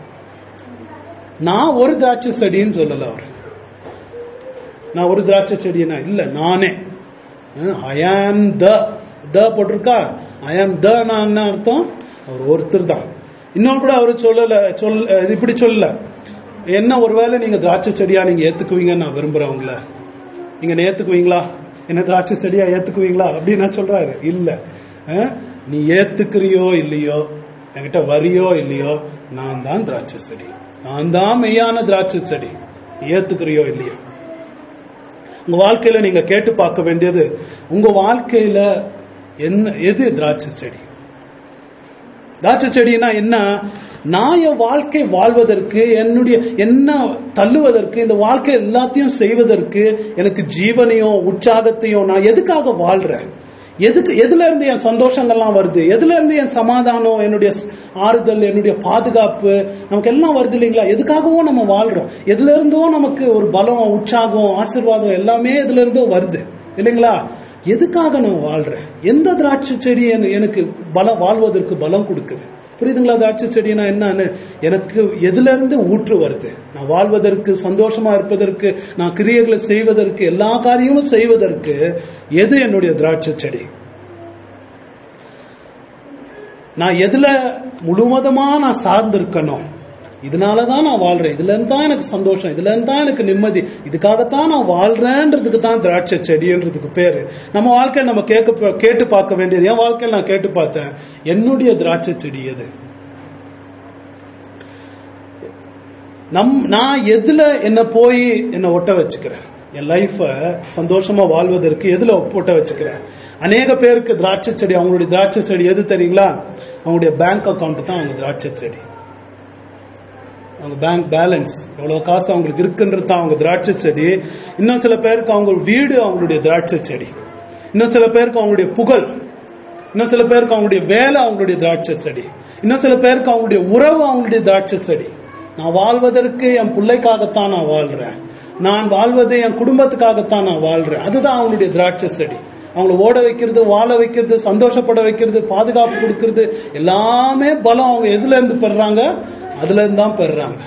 நான் ஒரு திராட்சை செடின்னு சொல்லல அவர் நான் ஒரு திராட்சை செடினா இல்ல நானே ஐ ஆம் த த போட்டிருக்கா ஐ ஆம் த நான் என்ன அர்த்தம் அவர் ஒருத்தர் தான் இன்னும் கூட அவர் சொல்லல சொல் இது இப்படி சொல்லல என்ன ஒருவேளை நீங்க திராட்சை செடியா நீங்க ஏத்துக்குவீங்கன்னு நான் விரும்புறேன் உங்களை நீங்க என்ன ஏத்துக்குவீங்களா என்ன திராட்சை செடியா ஏத்துக்குவீங்களா அப்படின்னு நான் சொல்றாரு இல்ல அஹ், நீ ஏத்துக்கிறியோ இல்லையோ என்கிட்ட வரியோ இல்லையோ நான் தான் திராட்சை செடி நான் தான் மெய்யான திராட்சை செடி நீ ஏத்துக்கிறியோ இல்லையோ உங்க வாழ்க்கையில நீங்க கேட்டு பார்க்க வேண்டியது உங்க வாழ்க்கையில என்ன எது திராட்சை செடி திராட்சை செடினா என்ன நான் என் வாழ்க்கை வாழ்வதற்கு என்னுடைய என்ன தள்ளுவதற்கு இந்த வாழ்க்கை எல்லாத்தையும் செய்வதற்கு எனக்கு ஜீவனையும் உற்சாகத்தையும் நான் எதுக்காக வாழ்றேன் எதுக்கு எதுல இருந்து என் சந்தோஷங்கள்லாம் வருது எதுல இருந்து என் சமாதானம் என்னுடைய ஸ்- ஆறுதல் என்னுடைய பாதுகாப்பு நமக்கு எல்லாம் வருது இல்லைங்களா எதுக்காகவும் நம்ம வாழ்றோம் எதுல இருந்தோ நமக்கு ஒரு பலம் உற்சாகம் ஆசீர்வாதம் எல்லாமே எதுல இருந்தோ வருது இல்லைங்களா எதுக்காக நான் வாழ்றேன் எந்த திராட்சை செடி என- எனக்கு பலம் வாழ்வதற்கு பலம் கொடுக்குது புரியுதுங்களா திராட்சை செடினா என்னன்னு எனக்கு எதுல இருந்து ஊற்று வருது நான் வாழ்வதற்கு சந்தோஷமா இருப்பதற்கு நான் கிரியைகளை செய்வதற்கு எல்லா காரியமும் செய்வதற்கு எது என்னுடைய திராட்சை செடி நான் எதுல முழுவதுமா நான் சார்ந்திருக்கணும் இதனாலதான் நான் வாழ்றேன் இதுல இருந்து தான் எனக்கு சந்தோஷம் இதுல இருந்து தான் எனக்கு நிம்மதி இதுக்காகத்தான் நான் வாழ்றேன்றதுக்கு தான் திராட்சை செடின்றதுக்கு பேரு நம்ம வாழ்க்கையை நம்ம கேட்க கேட்டு பார்க்க வேண்டியது என் வாழ்க்கையில் நான் கேட்டு பார்த்தேன் என்னுடைய திராட்சை செடி எது நம் நான் எதுல என்ன போய் என்ன ஒட்ட வச்சுக்கிறேன் என் லைஃப சந்தோஷமா வாழ்வதற்கு எதுல ஒட்ட வச்சுக்கிறேன் அநேக பேருக்கு திராட்சை செடி அவங்களுடைய திராட்சை செடி எது தெரியுங்களா அவங்களுடைய பேங்க் அக்கவுண்ட் தான் அவங்க திராட்சை செடி அவங்க பேங்க் பேலன்ஸ் எவ்வளவு காசு அவங்களுக்கு இருக்குன்றது தான் அவங்க திராட்சை செடி இன்னும் சில பேருக்கு அவங்க வீடு அவங்களுடைய திராட்சை செடி இன்னும் சில பேருக்கு அவங்களுடைய புகழ் இன்னும் சில பேருக்கு அவங்களுடைய வேலை அவங்களுடைய திராட்சை செடி இன்னும் சில பேருக்கு அவங்களுடைய உறவு அவங்களுடைய திராட்சை செடி நான் வாழ்வதற்கு என் பிள்ளைக்காகத்தான் நான் வாழ்றேன் நான் வாழ்வது என் குடும்பத்துக்காகத்தான் நான் வாழ்றேன் அதுதான் அவங்களுடைய திராட்சை செடி அவங்கள ஓட வைக்கிறது வாழ வைக்கிறது சந்தோஷப்பட வைக்கிறது பாதுகாப்பு கொடுக்கிறது எல்லாமே பலம் அவங்க எதுல இருந்து பெறுறாங்க அதுல இருந்து தான் பெறுறாங்க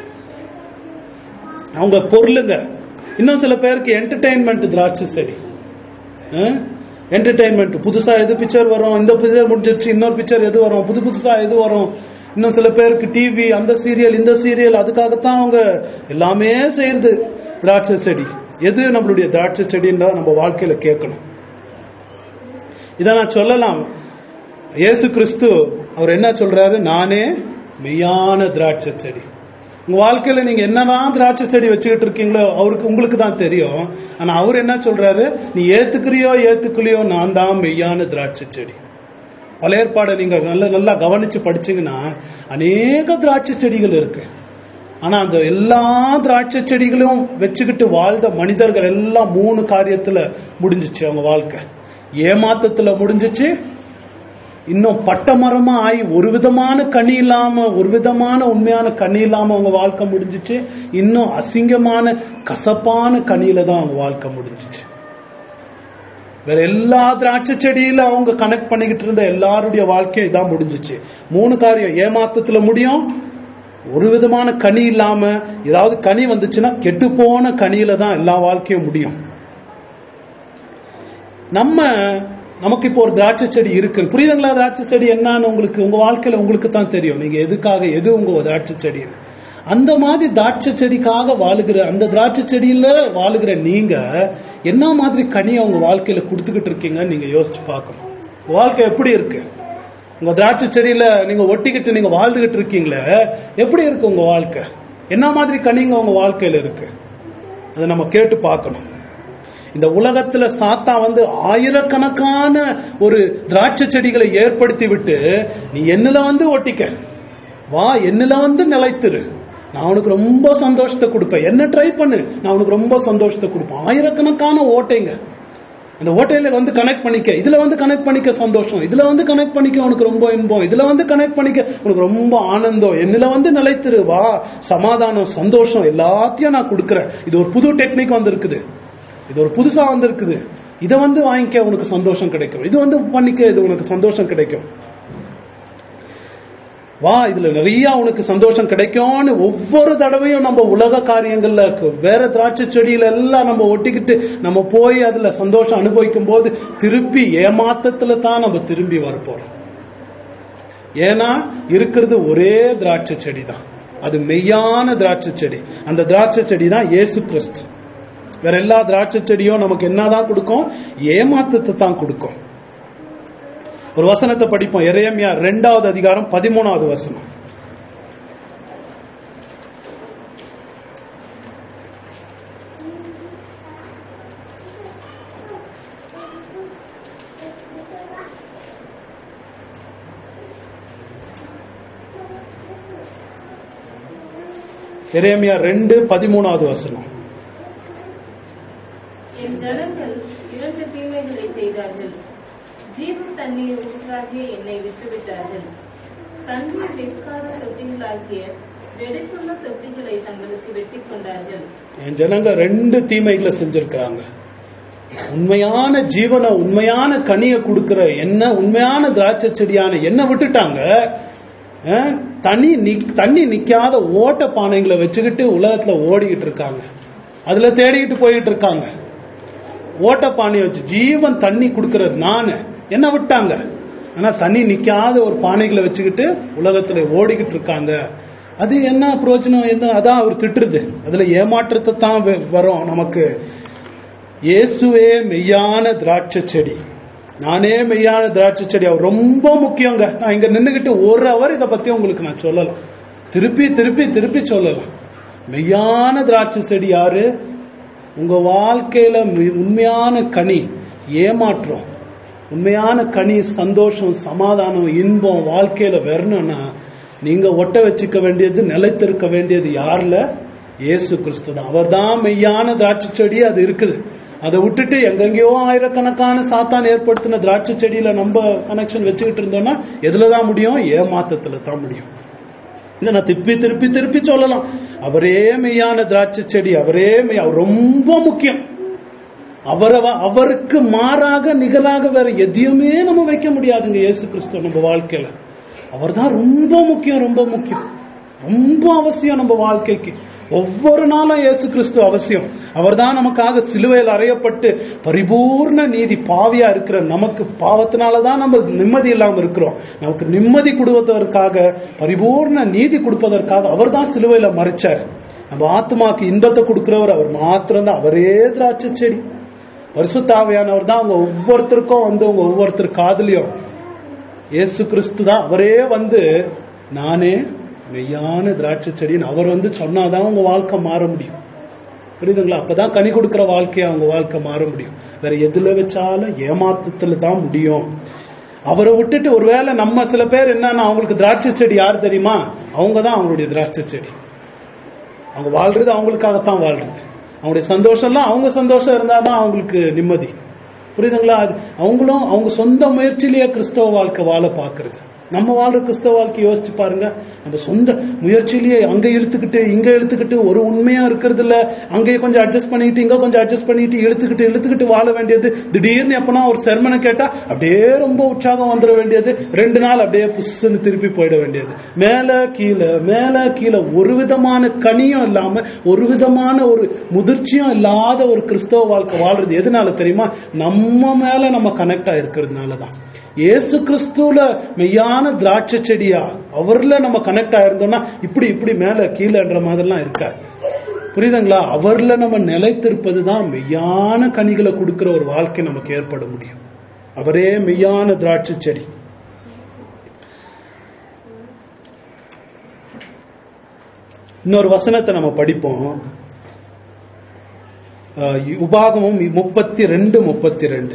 அவங்க பொருளுங்க இன்னும் சில பேருக்கு என்டர்டைன்மெண்ட் திராட்சை செடி என்டர்டைன்மெண்ட் புதுசா எது பிக்சர் வரும் இந்த பிக்சர் முடிஞ்சிருச்சு இன்னொரு பிக்சர் எது வரும் புது புதுசா எது வரும் இன்னும் சில பேருக்கு டிவி அந்த சீரியல் இந்த சீரியல் அதுக்காகத்தான் அவங்க எல்லாமே செய்யறது திராட்சை செடி எது நம்மளுடைய திராட்சை செடின்னு தான் நம்ம வாழ்க்கையில கேட்கணும் இதை நான் சொல்லலாம் இயேசு கிறிஸ்து அவர் என்ன சொல்றாரு நானே மெய்யான திராட்சை செடி உங்க வாழ்க்கையில நீங்க என்னதான் திராட்சை செடி வச்சுக்கிட்டு இருக்கீங்களோ அவருக்கு உங்களுக்கு தான் தெரியும் ஆனா அவர் என்ன சொல்றாரு நீ ஏத்துக்கிறியோ ஏத்துக்கலையோ நான் தான் மெய்யான திராட்சை செடி பழைய ஏற்பாடை நீங்க நல்லா நல்லா கவனிச்சு படிச்சீங்கன்னா அநேக திராட்சை செடிகள் இருக்கு ஆனா அந்த எல்லா திராட்சை செடிகளையும் வச்சுக்கிட்டு வாழ்ந்த மனிதர்கள் எல்லாம் மூணு காரியத்துல முடிஞ்சிச்சு அவங்க வாழ்க்கை ஏமாத்தத்துல முடிஞ்சிச்சு இன்னும் பட்ட மரமா ஆகி ஒரு விதமான கனி இல்லாம ஒரு விதமான உண்மையான கனி இல்லாம அவங்க வாழ்க்கை முடிஞ்சிச்சு இன்னும் அசிங்கமான கசப்பான கனியில தான் அவங்க வாழ்க்கை முடிஞ்சிச்சு வேற எல்லா திராட்சை செடியில அவங்க கனெக்ட் பண்ணிக்கிட்டு இருந்த எல்லாருடைய வாழ்க்கையும் இதான் முடிஞ்சிச்சு மூணு காரியம் ஏமாத்தத்துல முடியும் ஒரு விதமான கனி இல்லாம ஏதாவது கனி வந்துச்சுன்னா கெட்டு போன கனியில தான் எல்லா வாழ்க்கையும் முடியும் நம்ம நமக்கு இப்போ ஒரு திராட்சை செடி இருக்கு புரியுதுங்களா திராட்சை செடி என்னன்னு உங்களுக்கு உங்க வாழ்க்கையில உங்களுக்கு தான் தெரியும் நீங்க எதுக்காக எது உங்க திராட்சை செடின்னு அந்த மாதிரி திராட்சை செடிக்காக வாழுகிற அந்த திராட்சை செடியில வாழுகிற நீங்க என்ன மாதிரி கனியை உங்க வாழ்க்கையில கொடுத்துக்கிட்டு இருக்கீங்கன்னு நீங்க யோசிச்சு பார்க்கணும் வாழ்க்கை எப்படி இருக்கு உங்க திராட்சை செடியில நீங்க ஒட்டிக்கிட்டு நீங்க வாழ்ந்துகிட்டு இருக்கீங்களே எப்படி இருக்கு உங்க வாழ்க்கை என்ன மாதிரி கனிங்க உங்க வாழ்க்கையில இருக்கு அதை நம்ம கேட்டு பார்க்கணும் இந்த உலகத்துல சாத்தா வந்து ஆயிரக்கணக்கான ஒரு திராட்சை செடிகளை ஏற்படுத்தி விட்டு நீ என்னில வந்து ஒட்டிக்க வா என்னில வந்து நிலைத்திரு நான் உனக்கு ரொம்ப சந்தோஷத்தை கொடுப்பேன் என்ன ட்ரை பண்ணு நான் உனக்கு ரொம்ப சந்தோஷத்தை கொடுப்பேன் ஆயிரக்கணக்கான ஓட்டைங்க அந்த ஓட்டையில வந்து கனெக்ட் பண்ணிக்க இதுல வந்து கனெக்ட் பண்ணிக்க சந்தோஷம் இதுல வந்து கனெக்ட் பண்ணிக்க உனக்கு ரொம்ப இன்பம் இதுல வந்து கனெக்ட் பண்ணிக்க உனக்கு ரொம்ப ஆனந்தம் என்னில வந்து நிலைத்திரு வா சமாதானம் சந்தோஷம் எல்லாத்தையும் நான் கொடுக்கறேன் இது ஒரு புது டெக்னிக் வந்திருக்குது இது ஒரு புதுசா வந்திருக்குது இதை வந்து வாங்கிக்க உனக்கு சந்தோஷம் கிடைக்கும் இது வந்து பண்ணிக்க இது உனக்கு சந்தோஷம் கிடைக்கும் வா இதுல நிறைய உனக்கு சந்தோஷம் கிடைக்கும்னு ஒவ்வொரு தடவையும் நம்ம உலக காரியங்கள்ல வேற திராட்சை செடியில எல்லாம் நம்ம ஒட்டிக்கிட்டு நம்ம போய் அதுல சந்தோஷம் அனுபவிக்கும் போது திருப்பி ஏமாத்தத்துல தான் நம்ம திரும்பி வரப்போறோம் ஏன்னா இருக்கிறது ஒரே திராட்சை செடி தான் அது மெய்யான திராட்சை செடி அந்த திராட்சை செடி தான் இயேசு கிறிஸ்து வேற எல்லா திராட்சை செடியும் நமக்கு என்னதான் கொடுக்கும் ஏமாத்தத்தை தான் கொடுக்கும் ஒரு வசனத்தை படிப்போம் எரேமியா ரெண்டாவது அதிகாரம் பதிமூணாவது வசனம் எரேமியா ரெண்டு பதிமூணாவது வசனம் என் ஜனங்கள் இரண்டு தீமைகளை செய்தார்கள் ஜீவன் தண்ணீர் ஊற்றாகிய என்னை விட்டுவிட்டார்கள் தண்ணீர் நிற்காத தொட்டிகளாகிய வெடிப்புள்ள தொட்டிகளை தங்களுக்கு வெட்டிக் கொண்டார்கள் என் ஜனங்க ரெண்டு தீமைகளை செஞ்சிருக்கிறாங்க உண்மையான ஜீவனை உண்மையான கனியை கொடுக்கிற என்ன உண்மையான திராட்சை செடியான என்ன விட்டுட்டாங்க அஹ், தண்ணி நிக்- தண்ணி நிக்காத ஓட்ட பானைகளை வச்சுக்கிட்டு உலகத்துல ஓடிக்கிட்டு இருக்காங்க அதுல தேடிக்கிட்டு போயிட்டு இருக்காங்க ஓட்ட பானையை வச்சு ஜீவன் தண்ணி கொடுக்கறது நானு என்ன விட்டாங்க ஆனா தண்ணி நிக்காத ஒரு பானைகளை வச்சுக்கிட்டு உலகத்துல ஓடிக்கிட்டு இருக்காங்க அது என்ன பிரயோஜனம் என்ன அதான் அவர் திட்டுறது அதுல ஏமாற்றத்தை தான் வ- வரும் நமக்கு இயேசுவே மெய்யான திராட்சை செடி நானே மெய்யான திராட்சை செடி அவர் ரொம்ப முக்கியங்க நான் இங்க நின்னுகிட்டு ஒரு அவர் இதை பத்தி உங்களுக்கு நான் சொல்லலாம் திருப்பி திருப்பி திருப்பி சொல்லலாம் மெய்யான திராட்சை செடி யாரு உங்க வாழ்க்கையில மி- உண்மையான கனி ஏமாற்றம் உண்மையான கனி சந்தோஷம் சமாதானம் இன்பம் வாழ்க்கையில வரணும்னா நீங்க ஒட்ட வச்சுக்க வேண்டியது நிலைத்திருக்க வேண்டியது யாருல இயேசு கிறிஸ்து தான் அவர் தான் மெய்யான திராட்சை செடி அது இருக்குது அதை விட்டுட்டு எங்கெங்கேயோ ஆயிரக்கணக்கான சாத்தான் ஏற்படுத்தின திராட்சை செடியில நம்ம கனெக்ஷன் வச்சுக்கிட்டு இருந்தோம்னா எதுலதான் முடியும் ஏமாத்தத்துல தான் முடியும் இல்ல நான் திருப்பி திருப்பி திருப்பி சொல்லலாம் அவரே மெய்யான திராட்சை செடி அவரே மெய் அவர் ரொம்ப முக்கியம் அவரை வ- அவருக்கு மாறாக நிகழாக வேற எதையுமே நம்ம வைக்க முடியாதுங்க இயேசு கிறிஸ்து நம்ம வாழ்க்கையில அவர்தான் ரொம்ப முக்கியம் ரொம்ப முக்கியம் ரொம்ப அவசியம் நம்ம வாழ்க்கைக்கு ஒவ்வொரு நாளும் இயேசு கிறிஸ்து அவசியம் அவர்தான் நமக்காக சிலுவையில் அறையப்பட்டு பரிபூர்ண நீதி பாவியா இருக்கிற நமக்கு பாவத்தினாலதான் நம்ம நிம்மதி இல்லாம இருக்கிறோம் நமக்கு நிம்மதி கொடுப்பதற்காக பரிபூர்ண நீதி கொடுப்பதற்காக அவர்தான் சிலுவையில மறைச்சார் நம்ம ஆத்மாக்கு இன்பத்தை கொடுக்கிறவர் அவர் மாத்திரம்தான் அவரே திராட்சை செடி பரிசுத்தாவியானவர் தான் அவங்க ஒவ்வொருத்தருக்கும் வந்து உங்க ஒவ்வொருத்தர் காதலியும் இயேசு கிறிஸ்து தான் அவரே வந்து நானே மெய்யான திராட்சை செடின்னு அவர் வந்து சொன்னாதான் உங்க வாழ்க்கை மாற முடியும் புரியுதுங்களா அப்பதான் கனி கொடுக்கிற வாழ்க்கையை அவங்க வாழ்க்கை மாற முடியும் வேற எதுல வச்சாலும் ஏமாத்தத்துல தான் முடியும் அவரை விட்டுட்டு ஒருவேளை நம்ம சில பேர் என்னன்னா அவங்களுக்கு திராட்சை செடி யார் தெரியுமா அவங்க தான் அவங்களுடைய திராட்சை செடி அவங்க வாழ்றது அவங்களுக்காகத்தான் வாழ்றது அவங்களுடைய சந்தோஷம்லாம் அவங்க சந்தோஷம் இருந்தாதான் அவங்களுக்கு நிம்மதி புரியுதுங்களா அது அவங்களும் அவங்க சொந்த முயற்சியிலேயே கிறிஸ்தவ வாழ்க்கை வாழ பாக்குறது நம்ம வாழ்ற கிறிஸ்தவ வாழ்க்கை யோசிச்சு பாருங்க நம்ம சொந்த முயற்சியிலேயே அங்க இழுத்துக்கிட்டு இங்க இழுத்துக்கிட்டு ஒரு உண்மையா இருக்கிறது இல்ல அங்கேயே கொஞ்சம் அட்ஜஸ்ட் பண்ணிட்டு இங்க கொஞ்சம் அட்ஜஸ்ட் பண்ணிட்டு இழுத்துக்கிட்டு இழுத்துக்கிட்டு வாழ வேண்டியது திடீர்னு எப்பனா ஒரு செர்மனை கேட்டா அப்படியே ரொம்ப உற்சாகம் வந்துட வேண்டியது ரெண்டு நாள் அப்படியே புஷ்ன்னு திருப்பி போயிட வேண்டியது மேல கீழே மேல கீழே ஒரு விதமான கனியும் இல்லாம ஒரு விதமான ஒரு முதிர்ச்சியும் இல்லாத ஒரு கிறிஸ்தவ வாழ்க்கை வாழ்றது எதனால தெரியுமா நம்ம மேல நம்ம கனெக்ட் ஆயிருக்கிறதுனாலதான் இயேசு கிறிஸ்துல மெய்யான திராட்சை செடியா அவர்ல நம்ம கனெக்ட் ஆயிருந்தோம்னா இப்படி இப்படி மேல கீழேன்ற மாதிரிலாம் இருக்காது புரியுதுங்களா அவர்ல நம்ம நிலைத்திருப்பது தான் மெய்யான கனிகளை கொடுக்கிற ஒரு வாழ்க்கை நமக்கு ஏற்பட முடியும் அவரே மெய்யான திராட்சை செடி இன்னொரு வசனத்தை நம்ம படிப்போம் அஹ் உபாகமம் முப்பத்தி ரெண்டு முப்பத்தி ரெண்டு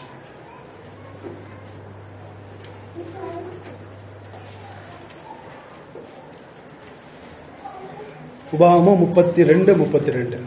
உபாகமம் முப்பத்தி ரெண்டு முப்பத்தி ரெண்டு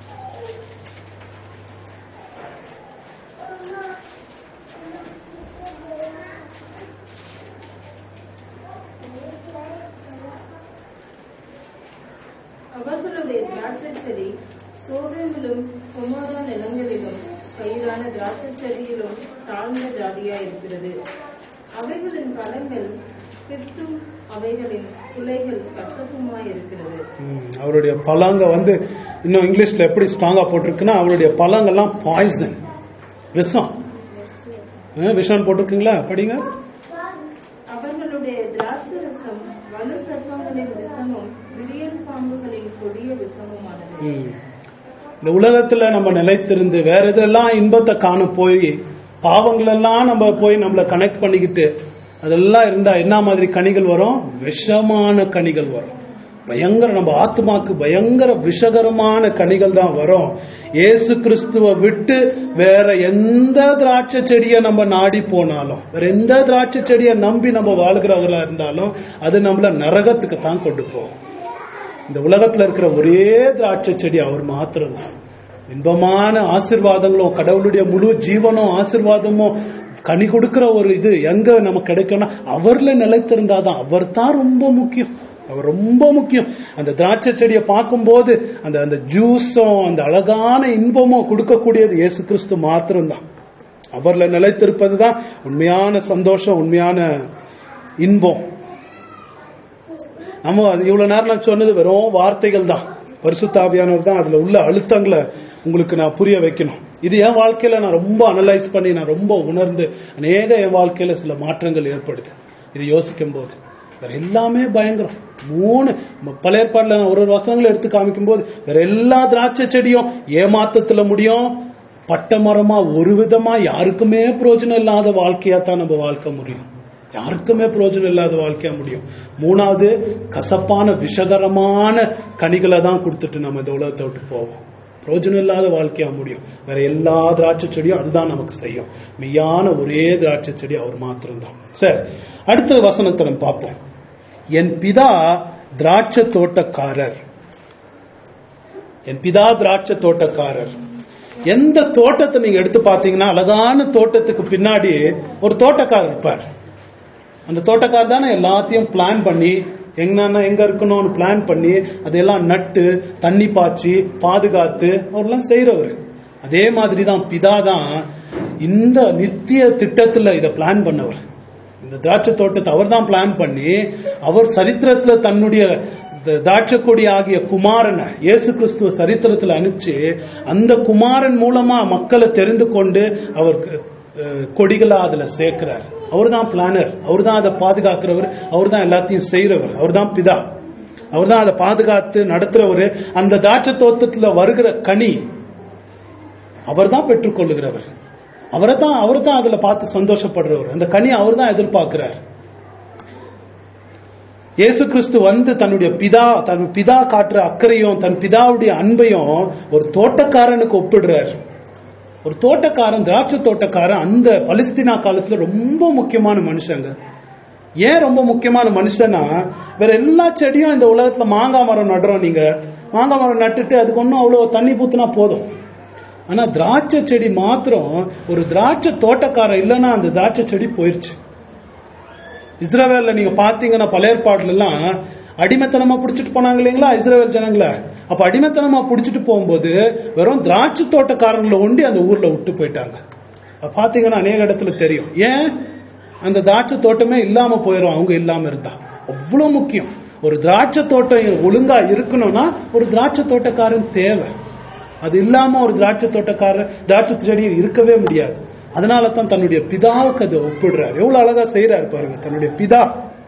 அவர்களுடைய திராட்சை செடி சோதமிலும் குமாரா நிலங்களிலும் பயிரான திராட்சை செடியிலும் தாழ்ந்த ஜாதியா இருக்கிறது அவைகளின் பழங்கள் பித்தும் அவைகளின் கிளைகள் கசப்புமாய் இருக்கிறது ம், அவருடைய பழங்க வந்து இன்னும் இங்கிலீஷ்ல எப்படி ஸ்ட்ராங்கா போட்டிருக்குன்னா அவருடைய பழங்கள்லாம் பாய்சன் விஷம் அஹ், விஷம் போட்டிருக்கீங்களா படிங்க அவர்களுடைய திராட்சை ரசம் வலு சர்ப்பங்களின் விஷமும் விரியல் பாம்புகளின் கொடிய விஷமுமானது ம். இந்த உலகத்துல நம்ம நிலைத்திருந்து வேற எதெல்லாம் இன்பத்தை காண போய் பாவங்கள் எல்லாம் நம்ம போய் நம்மள கனெக்ட் பண்ணிக்கிட்டு அதெல்லாம் இருந்தா என்ன மாதிரி கனிகள் வரும் விஷமான கனிகள் வரும் பயங்கர நம்ம ஆத்மாக்கு பயங்கர விஷகரமான கனிகள் தான் வரும் இயேசு கிறிஸ்துவ விட்டு வேற எந்த திராட்சை செடியை நம்ம நாடி போனாலும் வேற எந்த திராட்சை செடியை நம்பி நம்ம வாழ்கிறவர்களா இருந்தாலும் அது நம்மள நரகத்துக்கு தான் கொண்டு போகும் இந்த உலகத்துல இருக்கிற ஒரே திராட்சை செடி அவர் மாத்திரம்தான் இன்பமான ஆசிர்வாதங்களும் கடவுளுடைய முழு ஜீவனும் ஆசிர்வாதமும் கனி கொடுக்கிற ஒரு இது எங்க நமக்கு கிடைக்கும்னா அவர்ல நிலைத்திருந்தாதான் அவர் தான் ரொம்ப முக்கியம் அவர் ரொம்ப முக்கியம் அந்த திராட்சை செடியை பார்க்கும்போது அந்த அந்த ஜூஸும் அந்த அழகான இன்பமும் கொடுக்கக்கூடியது இயேசு கிறிஸ்து மாத்திரம்தான் அவர்ல நிலைத்திருப்பதுதான் உண்மையான சந்தோஷம் உண்மையான இன்பம் நம்ம அது இவ்வளவு நேரம் நான் சொன்னது வெறும் வார்த்தைகள் தான் பரிசுத்தாவியானவர் தான் அதுல உள்ள அழுத்தங்களை உங்களுக்கு நான் புரிய வைக்கணும் இது என் வாழ்க்கையில நான் ரொம்ப அனலைஸ் பண்ணி நான் ரொம்ப உணர்ந்து அநேக என் வாழ்க்கையில சில மாற்றங்கள் ஏற்படுது இது யோசிக்கும் போது வேற எல்லாமே பயங்கரம் மூணு ம- பழைய ஏற்பாடுல நான் ஒரு ஒரு வசனங்களை எடுத்து காமிக்கும் போது வேற எல்லா திராட்சை செடியும் ஏமாத்தத்துல முடியும் பட்டமரமா ஒரு விதமா யாருக்குமே பிரயோஜனம் இல்லாத வாழ்க்கையா தான் நம்ம வாழ்க்கை முடியும் யாருக்குமே பிரயோஜனம் இல்லாத வாழ்க்கையா முடியும் மூணாவது கசப்பான விஷகரமான கனிகளை தான் கொடுத்துட்டு நம்ம இந்த உலகத்தை விட்டு போவோம் பிரயோஜனம் இல்லாத வாழ்க்கையா முடியும் வேற எல்லா திராட்சை செடியும் அதுதான் நமக்கு செய்யும் மெய்யான ஒரே திராட்சை செடி அவர் மாத்திரம்தான் சரி அடுத்த வசனத்தை நம்ம பார்ப்போம் என் பிதா திராட்சை தோட்டக்காரர் என் பிதா திராட்சை தோட்டக்காரர் எந்த தோட்டத்தை நீங்க எடுத்து பார்த்தீங்கன்னா அழகான தோட்டத்துக்கு பின்னாடி ஒரு தோட்டக்காரர் இருப்பார் அந்த தோட்டக்காரர் தானே எல்லாத்தையும் பிளான் பண்ணி எங்கன்னா எங்க இருக்கணும்னு பிளான் பண்ணி அதையெல்லாம் நட்டு தண்ணி பாய்ச்சி பாதுகாத்து அவர்லாம் செய்யறவர் அதே மாதிரி தான் பிதா தான் இந்த நித்திய திட்டத்துல இதை பிளான் பண்ணவர் இந்த திராட்சை தோட்டத்தை அவர் தான் பிளான் பண்ணி அவர் சரித்திரத்துல தன்னுடைய இந்த திராட்சை கொடி ஆகிய குமாரனை இயேசு கிறிஸ்துவ சரித்திரத்துல அனுப்பிச்சு அந்த குமாரன் மூலமா மக்களை தெரிந்து கொண்டு அவர் அஹ், கொடிகளா அதுல சேர்க்கிறார் அவர் தான் பிளானர் அவர் தான் அதை பாதுகாக்கிறவர் அவர் தான் எல்லாத்தையும் செய்யறவர் அவர் தான் பிதா அவர் தான் அதை பாதுகாத்து நடத்துறவர் அந்த திராட்சை தோட்டத்துல வருகிற கனி அவர் தான் பெற்றுக்கொள்ளுகிறவர் அவரை தான் அவர் தான் அதுல பார்த்து சந்தோஷப்படுறவர் அந்த கனி அவர் தான் எதிர்பார்க்கிறார் இயேசு கிறிஸ்து வந்து தன்னுடைய பிதா தன் பிதா காட்டுற அக்கறையும் தன் பிதாவுடைய அன்பையும் ஒரு தோட்டக்காரனுக்கு ஒப்பிடுறார் ஒரு தோட்டக்காரன் திராட்சை தோட்டக்காரன் அந்த பலிஸ்தீனா காலத்துல ரொம்ப முக்கியமான மனுஷங்க ஏன் ரொம்ப முக்கியமான மனுஷனா வேற எல்லா செடியும் இந்த உலகத்துல மாங்காய் மரம் நடுறோம் நீங்க மாங்காய் மரம் நட்டுட்டு அதுக்கு ஒன்றும் அவ்வளோ தண்ணி பூத்துனா போதும் ஆனா திராட்சை செடி மாத்திரம் ஒரு திராட்சை தோட்டக்காரன் இல்லைன்னா அந்த திராட்சை செடி போயிருச்சு இஸ்ரவேல்ல நீங்க பாத்தீங்கன்னா பழைய ஏற்பாடுல எல்லாம் அடிமைத்தனமா புடிச்சிட்டு போனாங்க இல்லைங்களா இஸ்ரவேல் ஜனங்களை அப்ப அடிமைத்தனமா புடிச்சிட்டு போகும்போது வெறும் திராட்சை தோட்டக்காரங்களை ஒண்டி அந்த ஊர்ல விட்டு போயிட்டாங்க அப்ப பாத்தீங்கன்னா அநேக இடத்துல தெரியும் ஏன் அந்த திராட்சை தோட்டமே இல்லாம போயிடும் அவங்க இல்லாம இருந்தா அவ்வளவு முக்கியம் ஒரு திராட்சை தோட்டம் ஒழுங்கா இருக்கணும்னா ஒரு திராட்சை தோட்டக்காரன் தேவை அது இல்லாம ஒரு திராட்சை தோட்டக்காரர் திராட்சை செடி இருக்கவே முடியாது அதனால தான் தன்னுடைய பிதாவுக்கு அதை ஒப்பிடுறாரு எவ்வளவு அழகா செய்யறாரு பாருங்க தன்னுடைய பிதா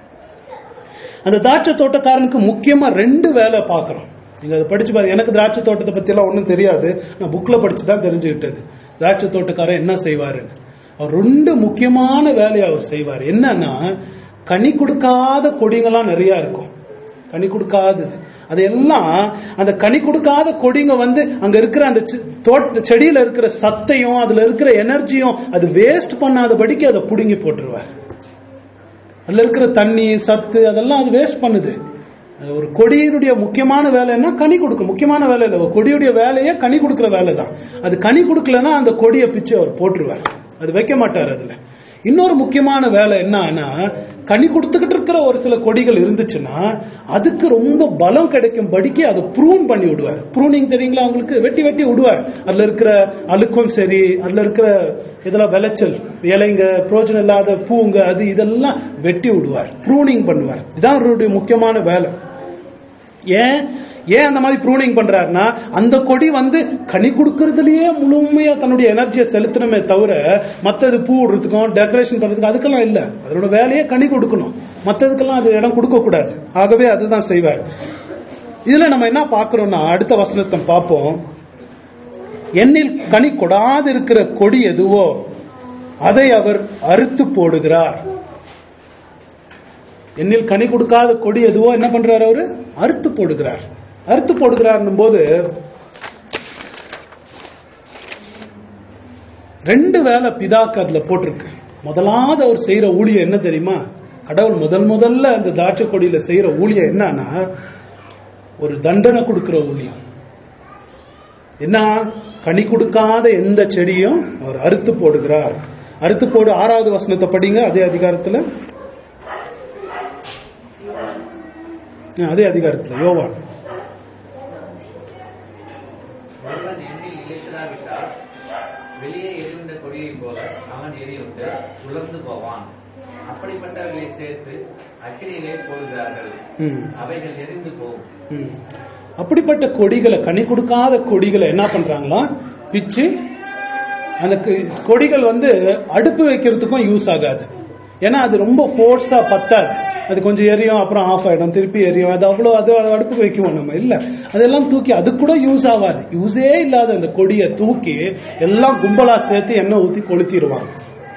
அந்த திராட்சை தோட்டக்காரனுக்கு முக்கியமா ரெண்டு வேலை பார்க்கறோம் நீங்க அதை படிச்சு பாருங்க எனக்கு திராட்சை தோட்டத்தை பத்தி எல்லாம் ஒன்றும் தெரியாது நான் புக்ல படிச்சு தான் தெரிஞ்சுக்கிட்டது திராட்சை தோட்டக்காரன் என்ன செய்வாருன்னு அவர் ரெண்டு முக்கியமான வேலையை அவர் செய்வார் என்னன்னா கனி கொடுக்காத கொடிங்கெல்லாம் நிறைய இருக்கும் கனி கொடுக்காதது அதெல்லாம் அந்த கனி கொடுக்காத கொடிங்க வந்து அங்க இருக்கிற அந்த செ- தோட்ட செடியில இருக்கிற சத்தையும் அதுல இருக்கிற எனர்ஜியும் அது வேஸ்ட் பண்ணாதபடிக்கு அதை புடுங்கி போட்டுருவார் அதுல இருக்கிற தண்ணி சத்து அதெல்லாம் அது வேஸ்ட் பண்ணுது அது ஒரு கொடியினுடைய முக்கியமான வேலை என்ன கனி கொடுக்கும் முக்கியமான வேலை இல்லை ஒரு கொடியுடைய வேலையே கனி கொடுக்கிற வேலை தான் அது கனி கொடுக்கலன்னா அந்த கொடியை பிச்சு அவர் போட்டுருவார் அது வைக்க மாட்டார் அதுல இன்னொரு முக்கியமான வேலை என்னன்னா கனி கொடுத்துக்கிட்டு இருக்கிற ஒரு சில கொடிகள் இருந்துச்சுன்னா அதுக்கு ரொம்ப பலம் கிடைக்கும்படிக்கு அதை ப்ரூன் பண்ணி விடுவார் ப்ரூனிங் தெரியுங்களா உங்களுக்கு வெட்டி வெட்டி விடுவார் அதுல இருக்கிற அழுக்கும் சரி அதுல இருக்கிற இதெல்லாம் விளைச்சல் இலைங்க பிரோஜனம் இல்லாத பூங்க அது இதெல்லாம் வெட்டி விடுவார் ப்ரூனிங் பண்ணுவார் இதான் அவருடைய முக்கியமான வேலை ஏன் ஏன் அந்த மாதிரி ப்ரூனிங் பண்றாருன்னா அந்த கொடி வந்து கனி கொடுக்கறதுலயே முழுமையா தன்னுடைய எனர்ஜியை செலுத்தணுமே தவிர மத்தது பூ விடுறதுக்கும் டெக்கரேஷன் பண்றதுக்கும் அதுக்கெல்லாம் இல்ல அதனோட வேலையே கனி கொடுக்கணும் மத்ததுக்கெல்லாம் அது இடம் கொடுக்க கூடாது ஆகவே அதுதான் செய்வார் இதுல நம்ம என்ன பார்க்கிறோம்னா அடுத்த வசனத்தை பார்ப்போம் என்னில் கனி கொடாது இருக்கிற கொடி எதுவோ அதை அவர் அறுத்து போடுகிறார் என்னில் கனி கொடுக்காத கொடி எதுவோ என்ன பண்றாரு அவரு அறுத்து போடுகிறார் அறுத்து போடுகிறார்னும் போது ரெண்டு வேலை பிதாக்கு அதுல போட்டிருக்கு முதலாவது அவர் செய்யற ஊழியம் என்ன தெரியுமா கடவுள் முதல் முதல்ல அந்த திராட்சை கொடியில செய்யற ஊழியம் என்னன்னா ஒரு தண்டனை கொடுக்கிற ஊழியம் என்ன கனி கொடுக்காத எந்த செடியும் அவர் அறுத்து போடுகிறார் அறுத்து போடு ஆறாவது வசனத்தை படிங்க அதே அதிகாரத்துல அதே அதிகாரத்துல யோவான் ஒருவன் எண்ணில் இழைத்திராவிட்டால் வெளியே எரிந்த கொடியைப் போல அவன் எரியுண்டு உலர்ந்து போவான் அப்படிப்பட்டவர்களை சேர்த்து அக்கினியிலே போடுகிறார்கள் ம், அவைகள் எரிந்து போகும் ம். அப்படிப்பட்ட கொடிகளை கனி கொடுக்காத கொடிகளை என்ன பண்றாங்களா பிச்சு அந்த கொ- கொடிகள் வந்து அடுப்பு வைக்கிறதுக்கும் யூஸ் ஆகாது ஏன்னா அது ரொம்ப ஃபோர்ஸா பத்தாது அது கொஞ்சம் எரியும் அப்புறம் ஆஃப் ஆயிடும் திருப்பி எரியும் அது அவ்வளோ அது அது அடுப்புக்கு வைக்குவோம் நம்ம இல்ல அதெல்லாம் தூக்கி அது கூட யூஸ் ஆகாது யூஸே இல்லாத அந்த கொடியை தூக்கி எல்லாம் கும்பலா சேர்த்து எண்ணெய் ஊத்தி கொளுத்திடுவாங்க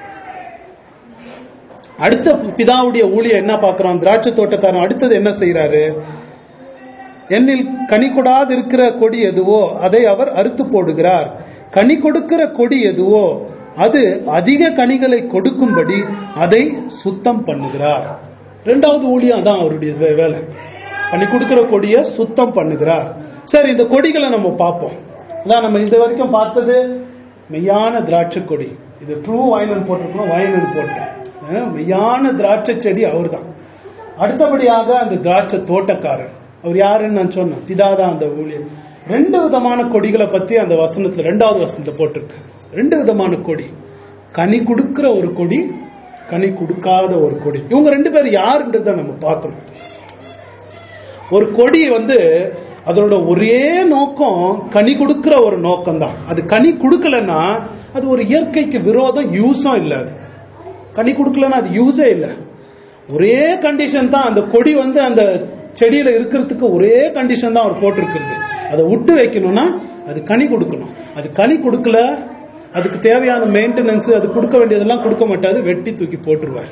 அடுத்த பிதாவுடைய ஊழியம் என்ன பார்க்கிறோம் திராட்சை தோட்டக்காரன் அடுத்தது என்ன செய்யறாரு என்னில் கனி கொடாது இருக்கிற கொடி எதுவோ அதை அவர் அறுத்து போடுகிறார் கனி கொடுக்கிற கொடி எதுவோ அது அதிக கனிகளை கொடுக்கும்படி அதை சுத்தம் பண்ணுகிறார் இரண்டாவது ஊழியம் அதான் அவருடைய வே- வேலை கனி கொடுக்கிற கொடியை சுத்தம் பண்ணுகிறார் சரி இந்த கொடிகளை நம்ம பார்ப்போம் அதான் நம்ம இது வரைக்கும் பார்த்தது மெய்யான திராட்சை கொடி இது ட்ரூ வைனன் போட்டிருக்கணும் வைனன் போட்டேன் அஹ் மெய்யான திராட்சை செடி அவர்தான் அடுத்தபடியாக அந்த திராட்சை தோட்டக்காரன் அவர் யாருன்னு நான் சொன்னேன் பிதாதான் அந்த ஊழியர் ரெண்டு விதமான கொடிகளை பத்தி அந்த வசனத்துல ரெண்டாவது வசனத்துல போட்டிருக்கு ரெண்டு விதமான கொடி கனி கொடுக்கிற ஒரு கொடி கனி கொடுக்காத ஒரு கொடி இவங்க ரெண்டு பேர் யாருன்றத நம்ம பார்க்கணும் ஒரு கொடி வந்து அதோட ஒரே நோக்கம் கனி கொடுக்கிற ஒரு நோக்கம் தான் அது கனி கொடுக்கலன்னா அது ஒரு இயற்கைக்கு விரோதம் யூஸும் இல்லை அது கனி கொடுக்கலன்னா அது யூஸே இல்லை ஒரே கண்டிஷன் தான் அந்த கொடி வந்து அந்த செடியில இருக்கிறதுக்கு ஒரே கண்டிஷன் தான் அவர் போட்டிருக்கிறது அதை விட்டு வைக்கணும்னா அது கனி கொடுக்கணும் அது கனி கொடுக்கல அதுக்கு தேவையான மெயின்டெனன்ஸ் அது கொடுக்க வேண்டியதெல்லாம் கொடுக்க மாட்டாது வெட்டி தூக்கி போட்டுருவார்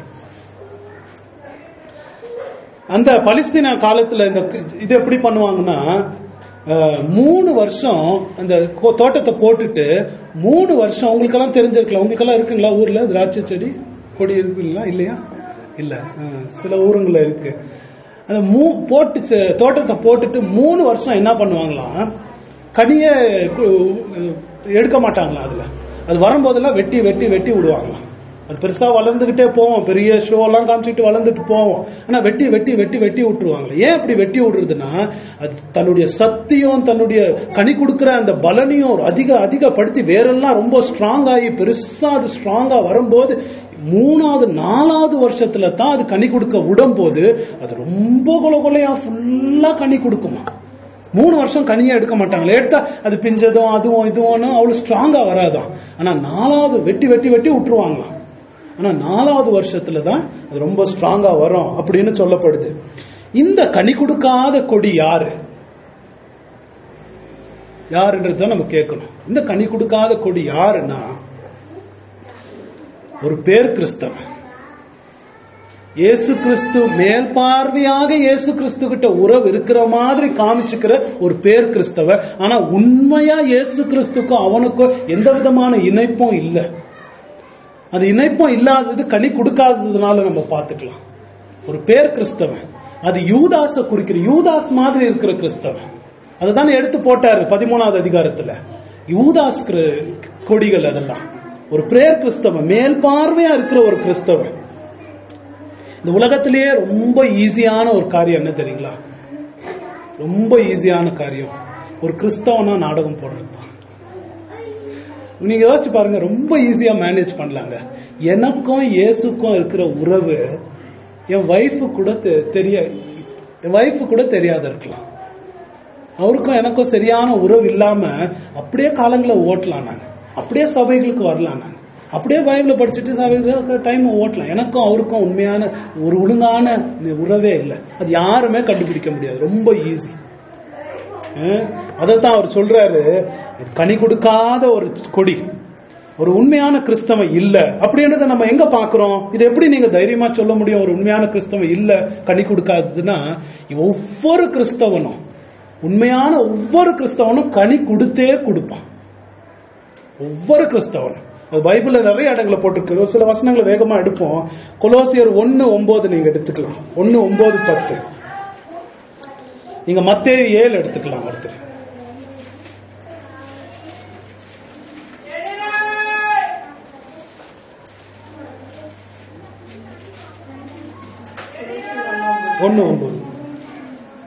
அந்த பலிஸ்தீன காலத்துல இந்த இது எப்படி பண்ணுவாங்கன்னா அஹ், மூணு வருஷம் அந்த கோ- தோட்டத்தை போட்டுட்டு மூணு வருஷம் உங்களுக்கெல்லாம் தெரிஞ்சிருக்கலாம் உங்களுக்கெல்லாம் இருக்குங்களா ஊர்ல திராட்சை செடி கொடி இருக்குங்களா இல்லையா இல்ல அஹ், சில ஊருங்கள்ல இருக்கு அந்த மூ போட்டு செ- தோட்டத்தை போட்டுட்டு மூணு வருஷம் என்ன பண்ணுவாங்களாம் கனிய எடுக்க மாட்டாங்களாம் அதுல அது வரும்போதெல்லாம் வெட்டி வெட்டி வெட்டி விடுவாங்களாம் அது பெருசா வளர்ந்துகிட்டே போவோம் பெரிய ஷோ எல்லாம் காமிச்சிட்டு வளர்ந்துட்டு போவோம் ஆனா வெட்டி வெட்டி வெட்டி வெட்டி விட்டுருவாங்க ஏன் அப்படி வெட்டி விடுறதுன்னா அது தன்னுடைய சக்தியும் தன்னுடைய கனி கொடுக்கிற அந்த பலனையும் ஒரு அதிக அதிகப்படுத்தி வேரெல்லாம் ரொம்ப ஸ்ட்ராங் ஆகி பெருசா அது ஸ்ட்ராங்கா வரும்போது மூணாவது நாலாவது வருஷத்துல தான் அது கனி கொடுக்க விடும்போது அது ரொம்ப கொல கொலையா ஃபுல்லா கனி கொடுக்குமா மூணு வருஷம் கனியா எடுக்க மாட்டாங்களே எடுத்தா அது பிஞ்சதும் அதுவும் இதுவும் அவ்வளவு ஸ்ட்ராங்கா வராதான் ஆனா நாலாவது வெட்டி வெட்டி வெட்டி விட்டுருவாங்களாம் ஆனா நாலாவது வருஷத்துல தான் அது ரொம்ப ஸ்ட்ராங்கா வரும் அப்படின்னு சொல்லப்படுது இந்த கனி கொடுக்காத கொடி யாரு யாருன்றத நம்ம கேட்கணும் இந்த கனி கொடுக்காத கொடி யாருன்னா ஒரு பேர் கிறிஸ்தவன் இயேசு கிறிஸ்து மேல் பார்வையாக இயேசு கிறிஸ்து கிட்ட உறவு இருக்கிற மாதிரி காமிச்சுக்கிற ஒரு பேர் கிறிஸ்தவ ஆனா உண்மையா இயேசு கிறிஸ்துக்கும் அவனுக்கும் எந்த விதமான இணைப்பும் இல்ல அது இணைப்பும் இல்லாதது கனி கொடுக்காததுனால நம்ம பார்த்துக்கலாம் ஒரு பேர் கிறிஸ்தவன் அது யூதாச குறிக்கிற யூதாஸ் மாதிரி இருக்கிற கிறிஸ்தவன் அதுதானே எடுத்து போட்டாரு பதிமூணாவது அதிகாரத்துல யூதாஸ் கிரு- கொடிகள் அதெல்லாம் ஒரு பிரேர் கிறிஸ்தவன் மேல் பார்வையா இருக்கிற ஒரு கிறிஸ்தவன் இந்த உலகத்திலேயே ரொம்ப ஈஸியான ஒரு காரியம் என்ன தெரியுங்களா ரொம்ப ஈஸியான காரியம் ஒரு கிறிஸ்தவனா நாடகம் போடுறது தான் நீங்க யோசிச்சு பாருங்க ரொம்ப ஈஸியா மேனேஜ் பண்ணலாங்க எனக்கும் இயேசுக்கும் இருக்கிற உறவு என் ஒய்ஃபு கூட தெ- தெரிய என் ஒய்ஃபு கூட தெரியாத இருக்கலாம் அவருக்கும் எனக்கும் சரியான உறவு இல்லாம அப்படியே காலங்களை ஓட்டலாம் நான் அப்படியே சபைகளுக்கு வரலாம் நான் அப்படியே பைபிளை படிச்சுட்டு சபைகளுக்கு டைம் ஓட்டலாம் எனக்கும் அவருக்கும் உண்மையான ஒரு ஒழுங்கான உறவே இல்லை அது யாருமே கண்டுபிடிக்க முடியாது ரொம்ப ஈஸி அதைத்தான் அவர் சொல்றாரு இது கனி கொடுக்காத ஒரு கொடி ஒரு உண்மையான கிறிஸ்தவன் இல்ல அப்படின்றத நம்ம எங்க பாக்குறோம் இது எப்படி நீங்க தைரியமா சொல்ல முடியும் ஒரு உண்மையான கிறிஸ்தவன் இல்ல கனி கொடுக்காததுன்னா ஒவ்வொரு கிறிஸ்தவனும் உண்மையான ஒவ்வொரு கிறிஸ்தவனும் கனி கொடுத்தே கொடுப்பான் ஒவ்வொரு கிறிஸ்தவனும் அது பைபிள்ல நிறைய இடங்களை போட்டிருக்கு ஒரு சில வசனங்களை வேகமா எடுப்போம் கொலோசியர் ஒன்னு ஒன்பது நீங்க எடுத்துக்கலாம் ஒன்னு ஒன்பது பத்து நீங்க மத்தேயு ஏழு எடுத்துக்கலாம் ஒருத்தர் ஒன்னு ஒன்பது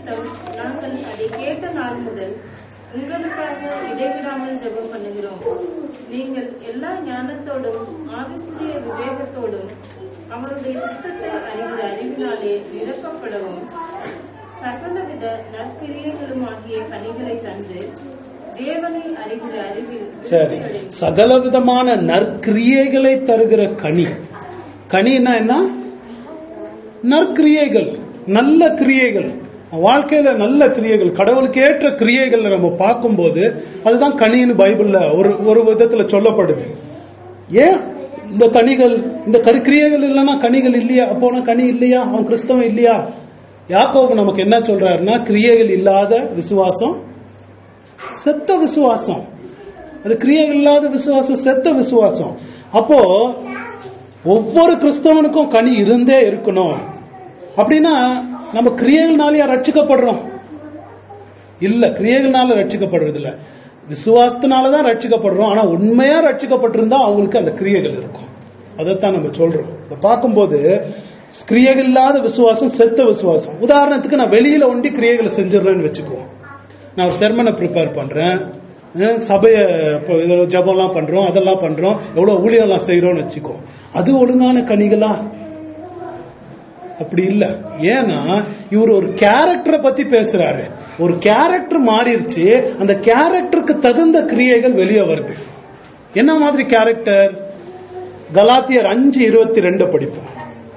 நிமித்தம் நாங்கள் அதை கேட்ட நாள் முதல் உங்களுக்காக இடைவிடாமல் ஜெபம் பண்ணுகிறோம் நீங்கள் எல்லா ஞானத்தோடும் ஆவிக்குரிய விவேகத்தோடும் அவருடைய சித்தத்தை அறிகிற அறிவினாலே நிரப்பப்படவும் சகலவித நற்கிரியைகளுமாகிய கனிகளை தந்து தேவனை அறிகிற அறிவில் சரி சகல விதமான நற்கிரியைகளை தருகிற கனி கனின்னா என்ன நற்கிரியைகள் நல்ல கிரியைகள் வாழ்க்கையில நல்ல கிரியைகள் கடவுளுக்கு ஏற்ற கிரியைகள் நம்ம பார்க்கும்போது அதுதான் கனின்னு பைபிள்ல ஒரு ஒரு விதத்துல சொல்லப்படுது ஏன் இந்த கனிகள் இந்த கரு கிரியைகள் இல்லைன்னா கனிகள் இல்லையா அப்போனா கனி இல்லையா அவன் கிறிஸ்தவன் இல்லையா யாக்கோபு நமக்கு என்ன சொல்றாருன்னா கிரியைகள் இல்லாத விசுவாசம் செத்த விசுவாசம் அது கிரியைகள் இல்லாத விசுவாசம் செத்த விசுவாசம் அப்போ ஒவ்வொரு கிறிஸ்தவனுக்கும் கனி இருந்தே இருக்கணும் அப்படின்னா நம்ம கிரியைகள்னாலயா ரட்சிக்கப்படுறோம் இல்ல கிரியைகள்னால ரட்சிக்கப்படுறது இல்ல விசுவாசத்தினால தான் ரட்சிக்கப்படுறோம் ஆனா உண்மையா ரட்சிக்கப்பட்டிருந்தா அவங்களுக்கு அந்த கிரியைகள் இருக்கும் அதைத்தான் நம்ம சொல்றோம் இதை பார்க்கும்போது கிரியைகள் இல்லாத விசுவாசம் செத்த விசுவாசம் உதாரணத்துக்கு நான் வெளியில ஒண்டி கிரியைகளை செஞ்சிடறேன்னு வச்சுக்குவோம் நான் ஒரு செர்மனை ப்ரிப்பேர் பண்றேன் அஹ் சபைய இப்போ இதில் ஜபம்லாம் பண்றோம் அதெல்லாம் பண்றோம் எவ்வளவு ஊழியம்லாம் செய்யறோம்னு வச்சுக்கோ அது ஒழுங்கான கனிகளா அப்படி இல்ல ஏன்னா இவர் ஒரு கேரக்டரை பத்தி பேசுறாரு ஒரு கேரக்டர் மாறிடுச்சு அந்த கேரக்டருக்கு தகுந்த கிரியைகள் வெளியே வருது என்ன மாதிரி கேரக்டர் கலாத்தியர் அஞ்சு இருபத்தி ரெண்டு படிப்போம்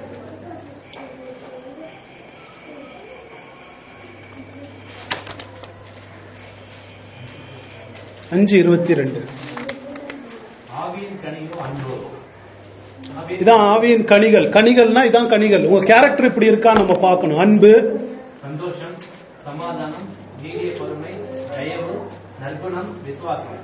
அஞ்சு இருபத்தி ரெண்டு ஆவியின் கனியோ அன்போ ஆவியின் இதான் ஆவியின் கனிகள் கனிகள்னா இதான் கனிகள் உங்க கேரக்டர் இப்படி இருக்கா நம்ம பார்க்கணும் அன்பு சந்தோஷம் சமாதானம் நீடிய பொறுமை தயவு நற்குணம் விசுவாசம்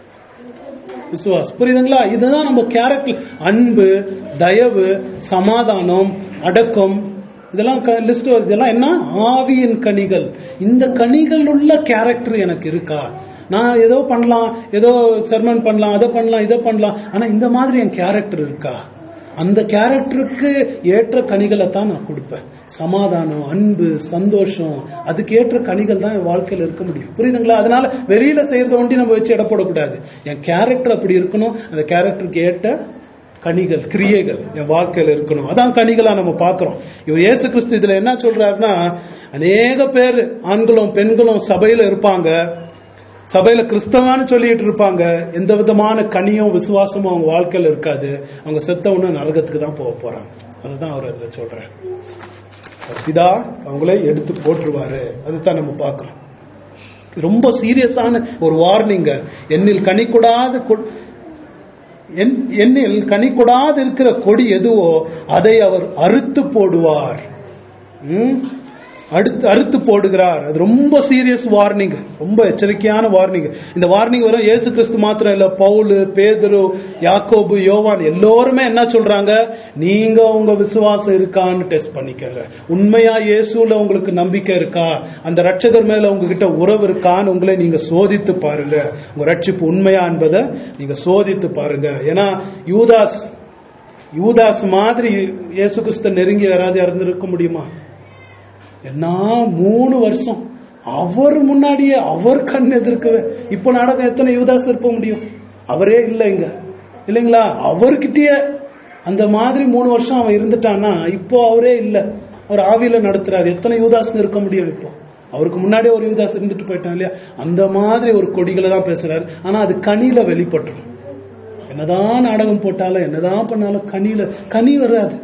விசுவாஸ் புரியுதுங்களா இதுதான் நம்ம கேரக்டர் அன்பு தயவு சமாதானம் அடக்கம் இதெல்லாம் லிஸ்ட் வருது இதெல்லாம் என்ன ஆவியின் கனிகள் இந்த கனிகள் உள்ள கேரக்டர் எனக்கு இருக்கா நான் ஏதோ பண்ணலாம் ஏதோ சர்மன் பண்ணலாம் அதை பண்ணலாம் இதை பண்ணலாம் ஆனா இந்த மாதிரி என் கேரக்டர் இருக்கா அந்த கேரக்டருக்கு ஏற்ற கனிகளை தான் நான் கொடுப்பேன் சமாதானம் அன்பு சந்தோஷம் அதுக்கு ஏற்ற கனிகள் தான் என் வாழ்க்கையில இருக்க முடியும் புரியுதுங்களா அதனால வெளியில செய்யறத ஒண்டி நம்ம வச்சு இடப்படக்கூடாது என் கேரக்டர் அப்படி இருக்கணும் அந்த கேரக்டருக்கு ஏற்ற கனிகள் கிரியைகள் என் வாழ்க்கையில இருக்கணும் அதான் கனிகளா நம்ம பார்க்கிறோம் இவர் இயேசு கிறிஸ்து இதுல என்ன சொல்றாருன்னா அநேக பேர் ஆண்களும் பெண்களும் சபையில இருப்பாங்க சபையில கிறிஸ்தவான்னு சொல்லிட்டு இருப்பாங்க எந்த விதமான கனியும் விசுவாசமும் அவங்க வாழ்க்கையில இருக்காது அவங்க செத்தவன நரகத்துக்கு தான் போக போறாங்க அதுதான் அவர் அதுல சொல்றாரு அவர் பிதா அவங்களே எடுத்து போட்டுருவாரு அதுதான் நம்ம பார்க்கிறோம் இது ரொம்ப சீரியஸான ஒரு வார்னிங்க என்னில் கனி கொடாத கொ- என்- என்னில் கனி கொடாது இருக்கிற கொடி எதுவோ அதை அவர் அறுத்து போடுவார் ம்? அடுத்து அறுத்து போடுகிறார் அது ரொம்ப சீரியஸ் வார்னிங் ரொம்ப எச்சரிக்கையான வார்னிங் இந்த வார்னிங் வரும் இயேசு கிறிஸ்து மாத்திரம் இல்ல பவுலு பேதுரு யாக்கோபு யோவான் எல்லோருமே என்ன சொல்றாங்க நீங்க உங்க விசுவாசம் இருக்கான்னு டெஸ்ட் பண்ணிக்கங்க உண்மையா இயேசுல உங்களுக்கு நம்பிக்கை இருக்கா அந்த ரட்சகர் மேல உங்ககிட்ட உறவு இருக்கான்னு உங்களை நீங்க சோதித்து பாருங்க உங்க ரட்சிப்பு உண்மையா என்பதை நீங்க சோதித்து பாருங்க ஏன்னா யூதாஸ் யூதாஸ் மாதிரி இயேசு கிறிஸ்து நெருங்கி யாராவது இறந்திருக்க முடியுமா என்ன மூணு வருஷம் அவர் முன்னாடியே அவர் கண் எதிர்க்கவே இப்ப நாடகம் எத்தனை யுவதாஸ் இருக்க முடியும் அவரே இல்லை இங்க இல்லைங்களா அவர்கிட்டயே அந்த மாதிரி மூணு வருஷம் அவன் இருந்துட்டான்னா இப்போ அவரே இல்லை அவர் ஆவியில நடத்துறாரு எத்தனை யுவதாஸ் இருக்க முடியும் இப்போ அவருக்கு முன்னாடியே ஒரு யுவதாஸ் இருந்துட்டு போயிட்டான் இல்லையா அந்த மாதிரி ஒரு கொடிகளை தான் பேசுறாரு ஆனா அது கனியில வெளிப்பட்டுரும் என்னதான் நாடகம் போட்டாலும் என்னதான் பண்ணாலும் கனியில கனி வராது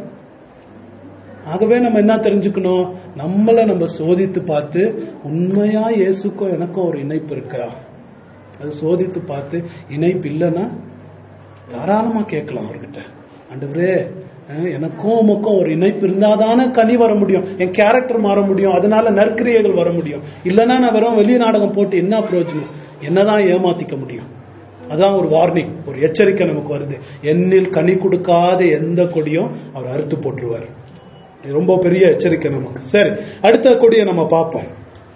ஆகவே நம்ம என்ன தெரிஞ்சுக்கணும் நம்மளை நம்ம சோதித்து பார்த்து உண்மையா இயேசுக்கும் எனக்கும் ஒரு இணைப்பு இருக்கா அது சோதித்து பார்த்து இணைப்பு இல்லைன்னா தாராளமா கேட்கலாம் அவர்கிட்ட ஆண்டவரே அஹ், எனக்கும் உமக்கும் ஒரு இணைப்பு இருந்தாதானே கனி வர முடியும் என் கேரக்டர் மாற முடியும் அதனால நற்கிரியைகள் வர முடியும் இல்லைன்னா நான் வெறும் வெளி நாடகம் போட்டு என்ன பிரயோஜனம் என்னதான் ஏமாத்திக்க முடியும் அதான் ஒரு வார்னிங் ஒரு எச்சரிக்கை நமக்கு வருது என்னில் கனி கொடுக்காத எந்த கொடியும் அவர் அறுத்து போட்டுருவார் இது ரொம்ப பெரிய எச்சரிக்கை நமக்கு சரி அடுத்த கொடியை நம்ம பார்ப்போம்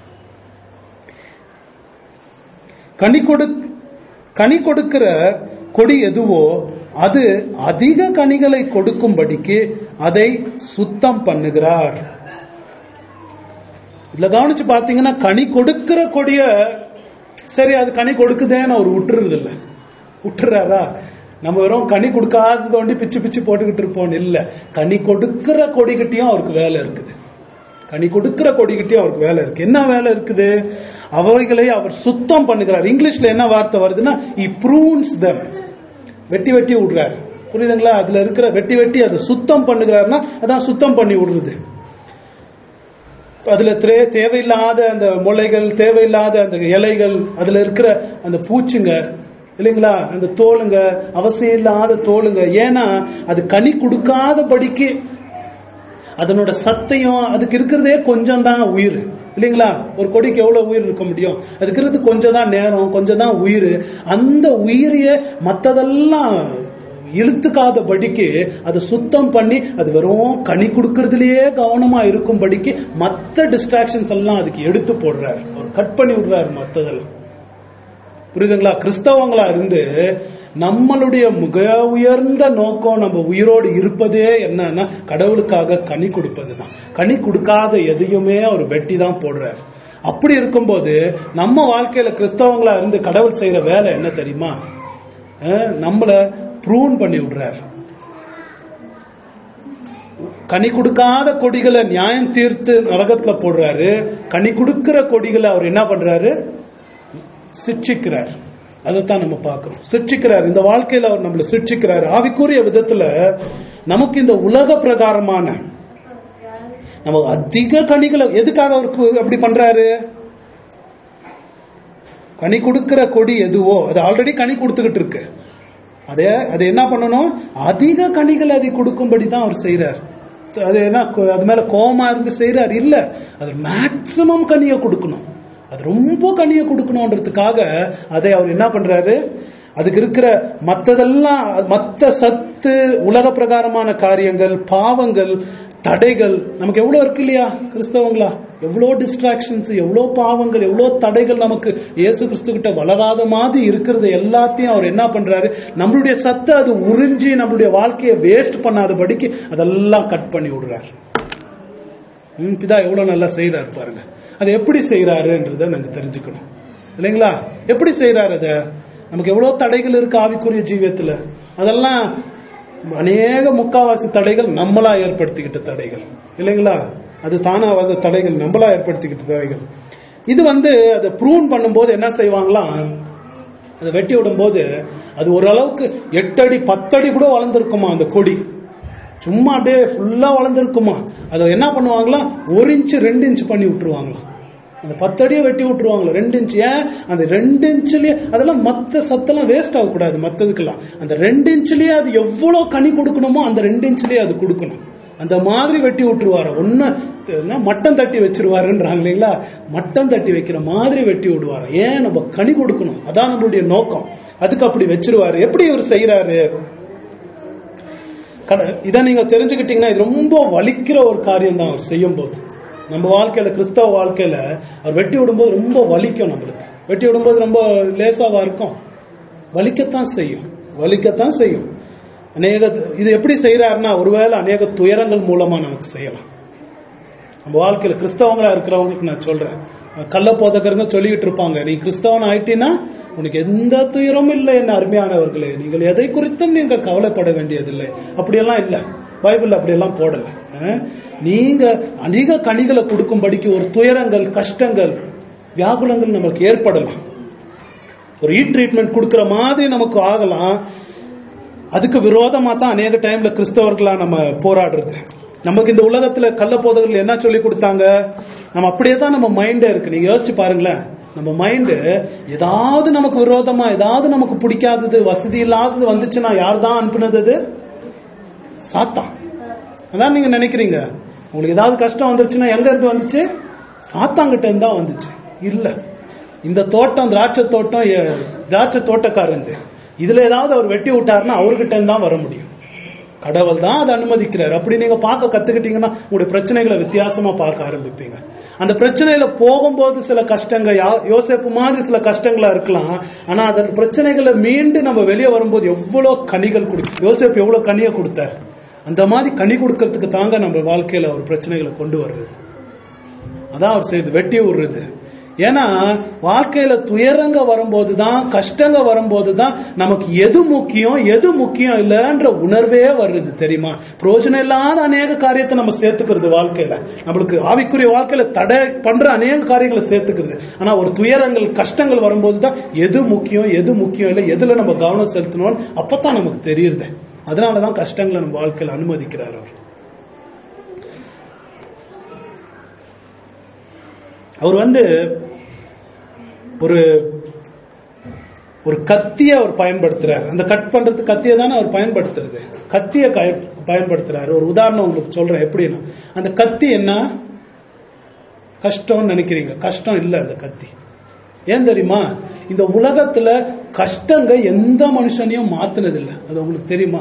கனி கொடு கனி கொடுக்கிற கொடி எதுவோ அது அதிக கனிகளை கொடுக்கும்படிக்கு அதை சுத்தம் பண்ணுகிறார் இதுல கவனிச்சு பாத்தீங்கன்னா கனி கொடுக்கிற கொடிய சரி அது கனி கொடுக்குதேன்னு அவர் விட்டுறது இல்ல விட்டுறாரா நம்ம வெறும் கனி கொடுக்காதது ஒண்டி பிச்சு பிச்சு போட்டுக்கிட்டு இருப்போம் இல்ல கனி கொடுக்கிற கொடிகிட்டயும் அவருக்கு வேலை இருக்குது கனி கொடுக்கிற கொடிகிட்டயும் அவருக்கு வேலை இருக்கு என்ன வேலை இருக்குது அவைகளை அவர் சுத்தம் பண்ணுகிறார் இங்கிலீஷ்ல என்ன வார்த்தை வருதுன்னா இ ப்ரூன்ஸ் தம் வெட்டி வெட்டி விடுறாரு புரியுதுங்களா அதுல இருக்கிற வெட்டி வெட்டி அதை சுத்தம் பண்ணுகிறாருன்னா அதான் சுத்தம் பண்ணி விடுறது அதுல தே- தேவையில்லாத அந்த முளைகள் தேவையில்லாத அந்த இலைகள் அதுல இருக்கிற அந்த பூச்சிங்க இல்லைங்களா அந்த தோலுங்க அவசியம் இல்லாத தோலுங்க ஏன்னா அது கனி கொடுக்காதபடிக்கு அதனோட சத்தையும் அதுக்கு இருக்கிறதே கொஞ்சம் தான் உயிர் இல்லைங்களா ஒரு கொடிக்கு எவ்வளவு உயிர் இருக்க முடியும் அதுக்கு இருக்கிறது கொஞ்சம் தான் நேரம் கொஞ்சம் தான் உயிர் அந்த உயிரையே மத்ததெல்லாம் இழுத்துக்காதபடிக்கு அதை சுத்தம் பண்ணி அது வெறும் கனி கொடுக்கறதுலயே கவனமா இருக்கும்படிக்கு மத்த டிஸ்ட்ராக்ஷன்ஸ் எல்லாம் அதுக்கு எடுத்து போடுறாரு அவர் கட் பண்ணி விடுறாரு மத்ததெல்லாம் புரியுதுங்களா கிறிஸ்தவங்களா இருந்து நம்மளுடைய மிக உயர்ந்த நோக்கம் நம்ம உயிரோடு இருப்பதே என்னன்னா கடவுளுக்காக கனி கொடுப்பதுதான் கனி கொடுக்காத எதையுமே அவர் வெட்டி தான் போடுறாரு அப்படி இருக்கும்போது நம்ம வாழ்க்கையில கிறிஸ்தவங்களா இருந்து கடவுள் செய்யற வேலை என்ன தெரியுமா அஹ் நம்மள ப்ரூன் பண்ணி விடுறாரு கனி கொடுக்காத கொடிகளை நியாயம் தீர்த்து நரகத்துல போடுறாரு கனி கொடுக்கிற கொடிகளை அவர் என்ன பண்றாரு சிட்சிக்கிறார் அதைத்தான் நம்ம பார்க்கிறோம் சிட்சிக்கிறார் இந்த வாழ்க்கையில அவர் நம்மளை சிட்சிக்கிறார் ஆவிக்குரிய விதத்துல நமக்கு இந்த உலக பிரகாரமான நம்ம அதிக கனிகளை எதுக்காக அவருக்கு அப்படி பண்றாரு கனி கொடுக்கிற கொடி எதுவோ அது ஆல்ரெடி கனி கொடுத்துக்கிட்டு இருக்கு அதே அது என்ன பண்ணணும் அதிக கனிகள் அதை கொடுக்கும்படி தான் அவர் செய்யறார் அது என்ன கோ- அது மேல கோமா இருந்து செய்யறார் இல்ல அது மேக்சிமம் கனியை கொடுக்கணும் அது ரொம்ப கனியை கொடுக்கணுன்றதுக்காக அதை அவர் என்ன பண்றாரு அதுக்கு இருக்கிற மத்ததெல்லாம் மத்த சத்து உலக பிரகாரமான காரியங்கள் பாவங்கள் தடைகள் நமக்கு எவ்வளவு இருக்கு இல்லையா கிறிஸ்தவங்களா எவ்வளோ டிஸ்ட்ராக்ஷன்ஸ் எவ்வளோ பாவங்கள் எவ்வளோ தடைகள் நமக்கு இயேசு கிறிஸ்து கிட்ட வளராத மாதிரி இருக்கிறது எல்லாத்தையும் அவர் என்ன பண்றாரு நம்மளுடைய சத்தை அது உறிஞ்சி நம்மளுடைய வாழ்க்கையை வேஸ்ட் பண்ணாதபடிக்கு அதெல்லாம் கட் பண்ணி விடுறாரு ம், பிதா எவ்வளவு நல்லா செய்யறாரு பாருங்க அது எப்படி செய்யறாருன்றத நாங்க தெரிஞ்சுக்கணும் இல்லைங்களா எப்படி செய்யறாரு அத நமக்கு எவ்வளவு தடைகள் இருக்கு ஆவிக்குரிய ஜீவியத்துல அதெல்லாம் அநேக முக்காவாசி தடைகள் நம்மளா ஏற்படுத்திக்கிட்ட தடைகள் இல்லைங்களா அது தானா வந்த தடைகள் நம்மளா ஏற்படுத்திக்கிட்ட தடைகள் இது வந்து அதை ப்ரூன் பண்ணும்போது என்ன செய்வாங்களாம் அதை வெட்டி விடும்போது அது ஓரளவுக்கு எட்டு அடி பத்தடி கூட வளர்ந்துருக்குமா அந்த கொடி சும்மா அப்படியே ஃபுல்லா வளர்ந்துருக்குமா அதை என்ன பண்ணுவாங்களாம் ஒரு இன்ச்சு ரெண்டு இன்ச் பண்ணி விட்டுருவாங்களாம் அந்த பத்தடியை வெட்டி விட்டுருவாங்களா ரெண்டு இன்ச் ஏன் அந்த ரெண்டு இன்ச்லயே அதெல்லாம் மத்த சத்தெல்லாம் வேஸ்ட் ஆகக்கூடாது மத்ததுக்கெல்லாம் அந்த ரெண்டு இன்ச்லயே அது எவ்வளவு கனி கொடுக்கணுமோ அந்த ரெண்டு இன்ச்லயே அது கொடுக்கணும் அந்த மாதிரி வெட்டி விட்டுருவாரு ஒன்னு என்ன, மட்டம் தட்டி வச்சிருவாருன்றாங்க இல்லைங்களா மட்டம் தட்டி வைக்கிற மாதிரி வெட்டி விடுவாரு ஏன் நம்ம கனி கொடுக்கணும் அதான் நம்மளுடைய நோக்கம் அதுக்கு அப்படி வச்சிருவாரு எப்படி இவர் செய்யறாரு கட- இதை நீங்க தெரிஞ்சுக்கிட்டீங்கன்னா இது ரொம்ப வலிக்கிற ஒரு காரியம் தான் அவர் செய்யும் போது நம்ம வாழ்க்கையில கிறிஸ்தவ வாழ்க்கையில அவர் வெட்டி விடும்போது ரொம்ப வலிக்கும் நம்மளுக்கு வெட்டி விடும்போது ரொம்ப லேசாவா இருக்கும் வலிக்கத்தான் செய்யும் வலிக்கத்தான் செய்யும் அநேக இது எப்படி செய்யறாருன்னா ஒருவேளை அநேக துயரங்கள் மூலமா நமக்கு செய்யலாம் நம்ம வாழ்க்கையில கிறிஸ்தவங்களா இருக்கிறவங்களுக்கு நான் சொல்றேன் கள்ள போதகருங்க சொல்லிக்கிட்டு இருப்பாங்க நீ கிறிஸ்தவன் ஆயிட்டீன்னா உனக்கு எந்த துயரமும் இல்லை என்ன அருமையானவர்களே நீங்கள் எதை குறித்தும் நீங்கள் கவலைப்பட வேண்டியதில்லை அப்படியெல்லாம் இல்ல பைபிள் அப்படியெல்லாம் போடல அஹ், நீங்க அதிக கனிகளை கொடுக்கும்படிக்கு ஒரு துயரங்கள் கஷ்டங்கள் வியாகுலங்கள் நமக்கு ஏற்படலாம் ஒரு ஈ ட்ரீட்மெண்ட் கொடுக்கிற மாதிரி நமக்கு ஆகலாம் அதுக்கு விரோதமா தான் அநேக டைம்ல கிறிஸ்தவர்களா நம்ம போராடுறது நமக்கு இந்த உலகத்துல கள்ள போதகர்கள் என்ன சொல்லி கொடுத்தாங்க நம்ம அப்படியே தான் நம்ம மைண்டே இருக்கு நீங்க யோசிச்சு பாருங்களேன் நம்ம மைண்டு ஏதாவது நமக்கு விரோதமா ஏதாவது நமக்கு பிடிக்காதது வசதி இல்லாதது வந்துச்சுன்னா யார் தான் அனுப்புனது அது சாத்தான் அதான் நீங்க நினைக்கிறீங்க உங்களுக்கு ஏதாவது கஷ்டம் வந்துருச்சுன்னா எங்க இருந்து வந்துச்சு சாத்தாங்கிட்ட இருந்து தான் வந்துச்சு இல்ல இந்த தோட்டம் திராட்சை தோட்டம் எ- திராட்சை தோட்டக்காரந்து இதுல ஏதாவது அவர் வெட்டி விட்டாருன்னா அவர்கிட்ட இருந்து தான் வர முடியும் கடவுள் தான் அதை அனுமதிக்கிறார் அப்படி நீங்க பார்க்க கத்துக்கிட்டீங்கன்னா உங்களுடைய பிரச்சனைகளை வித்தியாசமா பார்க்க ஆரம்பிப்பீங்க அந்த பிரச்சனையில போகும்போது சில கஷ்டங்கள் யா- யோசேப்பு மாதிரி சில கஷ்டங்களா இருக்கலாம் ஆனா அந்த பிரச்சனைகளை மீண்டு நம்ம வெளியே வரும்போது எவ்வளவு கனிகள் கொடு யோசேப்பு எவ்வளவு கனியை கொடுத்தார் அந்த மாதிரி கனி கொடுக்கறதுக்கு தாங்க நம்ம வாழ்க்கையில ஒரு பிரச்சனைகளை கொண்டு வர்றது அதான் அவர் செய்யுது வெட்டி விடுறது ஏன்னா வாழ்க்கையில துயரங்க வரும்போது தான் கஷ்டங்க வரும்போது தான் நமக்கு எது முக்கியம் எது முக்கியம் இல்லைன்ற உணர்வே வருது தெரியுமா பிரயோஜனம் இல்லாத அநேக காரியத்தை நம்ம சேர்த்துக்கிறது வாழ்க்கையில நம்மளுக்கு ஆவிக்குரிய வாழ்க்கையில தடை பண்ற அநேக காரியங்களை சேர்த்துக்கிறது ஆனா ஒரு துயரங்கள் கஷ்டங்கள் வரும்போது தான் எது முக்கியம் எது முக்கியம் இல்லை எதுல நம்ம கவனம் செலுத்தணும் அப்பதான் நமக்கு தெரியுது அதனாலதான் கஷ்டங்களை நம்ம வாழ்க்கையில அனுமதிக்கிறார் அவர் அவர் வந்து ஒரு ஒரு கத்திய அவர் பயன்படுத்துறாரு அந்த கட் பண்றது கத்தியை தானே அவர் பயன்படுத்துறது கத்திய கய- பயன்படுத்துறாரு ஒரு உதாரணம் உங்களுக்கு சொல்றேன் எப்படின்னா அந்த கத்தி என்ன கஷ்டம்னு நினைக்கிறீங்க கஷ்டம் இல்ல அந்த கத்தி ஏன் தெரியுமா இந்த உலகத்துல கஷ்டங்க எந்த மனுஷனையும் மாத்துனது இல்ல அது உங்களுக்கு தெரியுமா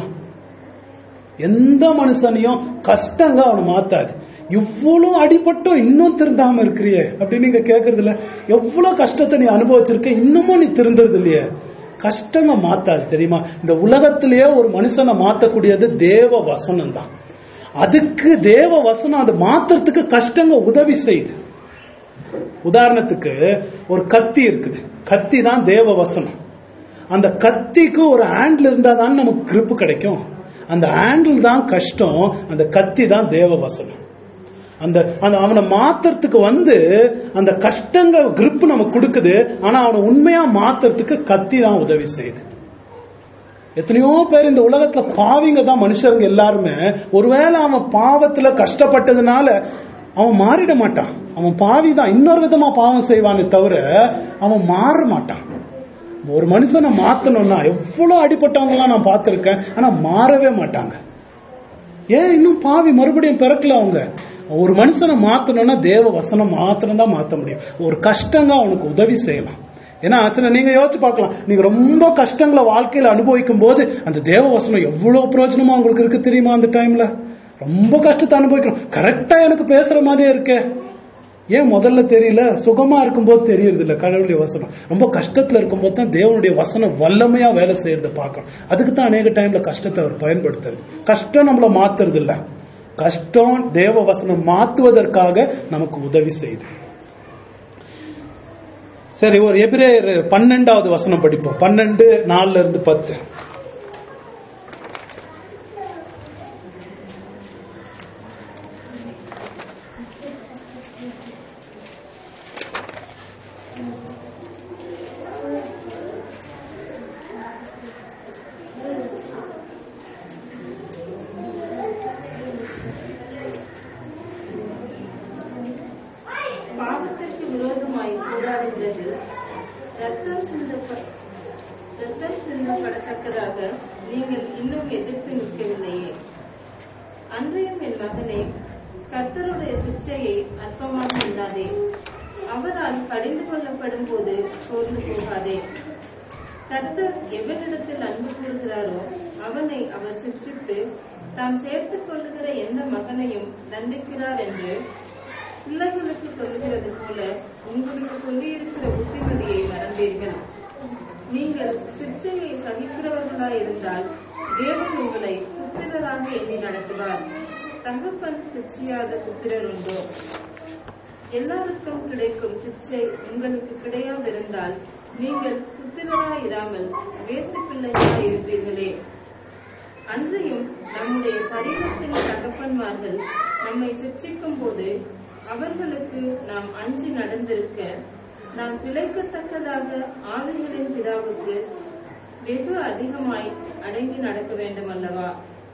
எந்த மனுஷனையும் கஷ்டங்க அவனை மாத்தாது இவ்வளவு அடிபட்டும் இன்னும் திருந்தாம இருக்கிறியே அப்படின்னு நீங்க கேக்குறது இல்ல எவ்வளவு கஷ்டத்தை நீ அனுபவிச்சிருக்க இன்னமும் நீ திருந்துறது இல்லையே கஷ்டங்க மாத்தாது தெரியுமா இந்த உலகத்திலேயே ஒரு மனுஷனை மாத்தக்கூடியது தேவ வசனம் தான் அதுக்கு தேவ வசனம் அதை மாத்துறதுக்கு கஷ்டங்க உதவி செய்யுது உதாரணத்துக்கு ஒரு கத்தி இருக்குது கத்தி தான் தேவ வசனம் அந்த கத்திக்கு ஒரு ஹேண்டில் இருந்தா தான் நமக்கு grip கிடைக்கும் அந்த ஹேண்டில் தான் கஷ்டம் அந்த கத்தி தான் தேவ வசனம் அந்த அந்த அவனை மாத்துறதுக்கு வந்து அந்த கஷ்டங்க grip நமக்கு கொடுக்குது ஆனா அவனை உண்மையா மாத்துறதுக்கு கத்தி தான் உதவி செய்யுது எத்தனையோ பேர் இந்த உலகத்துல பாவிங்க தான் மனுஷருங்க எல்லாருமே ஒருவேளை அவன் பாவத்துல கஷ்டப்பட்டதுனால அவன் மாறிட மாட்டான் அவன் பாவி தான் இன்னொரு விதமா பாவம் செய்வானே தவிர அவன் மாற மாட்டான் ஒரு மனுஷனை மாத்தணும்னா எவ்வளவு அடிபட்டவங்கலாம் நான் பார்த்திருக்கேன் ஆனா மாறவே மாட்டாங்க ஏன் இன்னும் பாவி மறுபடியும் பிறக்கல அவங்க ஒரு மனுஷனை மாத்தணும்னா தேவ வசனம் மாத்திரம் தான் மாத்த முடியும் ஒரு கஷ்டங்க அவனுக்கு உதவி செய்யலாம் ஏன்னா சில நீங்க யோசிச்சு பார்க்கலாம் நீங்க ரொம்ப கஷ்டங்களை வாழ்க்கையில அனுபவிக்கும் போது அந்த தேவ வசனம் எவ்வளவு பிரயோஜனமா உங்களுக்கு இருக்கு தெரியுமா அந்த டைம்ல ரொம்ப கஷ்டத்தை அனுபவிக்கிறோம் கரெக்டா எனக்கு பேசுற மாதிரியே இருக்கே ஏன் முதல்ல தெரியல சுகமா இருக்கும்போது தெரியறது இல்ல கடவுளுடைய வசனம் ரொம்ப கஷ்டத்துல இருக்கும்போது தான் தேவனுடைய வசனம் வல்லமையா வேலை செய்யறத பார்க்கணும் அதுக்கு தான் அநேக டைம்ல கஷ்டத்தை அவர் பயன்படுத்துறது கஷ்டம் நம்மள மாத்துறது இல்ல கஷ்டம் தேவ வசனம் மாத்துவதற்காக நமக்கு உதவி செய்யுது சரி ஒரு எபிரேயர் பன்னெண்டாவது வசனம் படிப்போம் பன்னெண்டு நாலுல இருந்து பத்து பாவத்திற்கு விரோதமாய் போராடுகிறது ரத்தம் சிந்தப்ப ரத்தம் சிந்தப்படத்தக்கதாக நீங்கள் இன்னும் எதிர்த்து நிற்கவில்லையே அன்றையும் என் மகனே கர்த்தருடைய சிக்ஷையை அற்பமாக இல்லாதே அவரால் கடிந்து கொள்ளப்படும் போது சோர்ந்து போகாதே கர்த்தர் எவனிடத்தில் அன்பு கூறுகிறாரோ அவனை அவர் சிக்ஷித்து தாம் சேர்த்துக் கொள்ளுகிற எந்த மகனையும் தண்டிக்கிறார் என்று பிள்ளைகளுக்கு சொல்லுகிறது போல உங்களுக்கு சொல்லியிருக்கிற புத்திமதியை மறந்தீர்கள் நீங்கள் சிற்சையை சகிக்கிறவர்களாயிருந்தால் தேவன் உங்களை புத்திரராக எண்ணி நடத்துவார் தகப்பன் சிற்சியாத புத்திரர் உண்டோ எல்லாருக்கும் கிடைக்கும் சிற்சை உங்களுக்கு கிடையாதிருந்தால் நீங்கள் புத்திரராயிராமல் வேசு பிள்ளைகளாய் இருப்பீர்களே அன்றையும் நம்முடைய சரீரத்தின் தகப்பன்மார்கள் நம்மை சிக்ஷிக்கும் போது அவர்களுக்கு நாம் அஞ்சி நடந்திருக்க நாம் பிழைக்கத்தக்கதாக ஆவிகளின் பிதாவுக்கு வெகு அதிகமாய் அடங்கி நடக்க வேண்டும் அல்லவா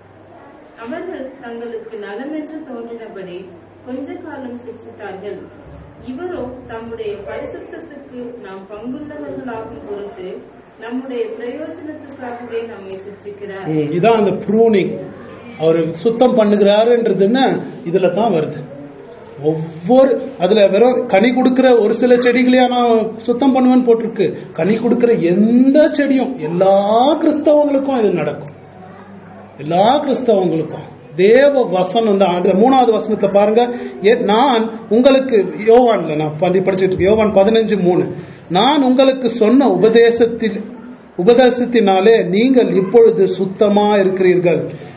அவர்கள் தங்களுக்கு நலமென்று தோன்றினபடி கொஞ்ச காலம் சிக்ஷித்தார்கள் இவரோ தம்முடைய பரிசுத்தத்துக்கு நாம் பங்குள்ளவர்களாகும் பொருட்டு நம்முடைய பிரயோஜனத்துக்காகவே நம்மை சிக்ஷிக்கிறார் ம், இதான் அந்த ப்ரூனிங் அவர் சுத்தம் பண்ணுகிறாருன்றதுன்னா இதுல தான் வருது ஒவ்வொரு அதுல வெறும் கனி கொடுக்கிற ஒரு சில செடிகளையா நான் சுத்தம் பண்ணுவேன்னு போட்டிருக்கு கனி கொடுக்கிற எந்த செடியும் எல்லா கிறிஸ்தவங்களுக்கும் இது நடக்கும் எல்லா கிறிஸ்தவங்களுக்கும் தேவ வசனம் தான் அது மூணாவது வசனத்துல பாருங்க ஏ- நான் உங்களுக்கு யோவான்ல நான் படி- படிச்சிட்டு இருக்கேன் யோவான் பதினஞ்சு மூணு நான் உங்களுக்கு சொன்ன உபதேசத்தில் உபதேசத்தினாலே நீங்கள் இப்பொழுது சுத்தமா இருக்கிறீர்கள்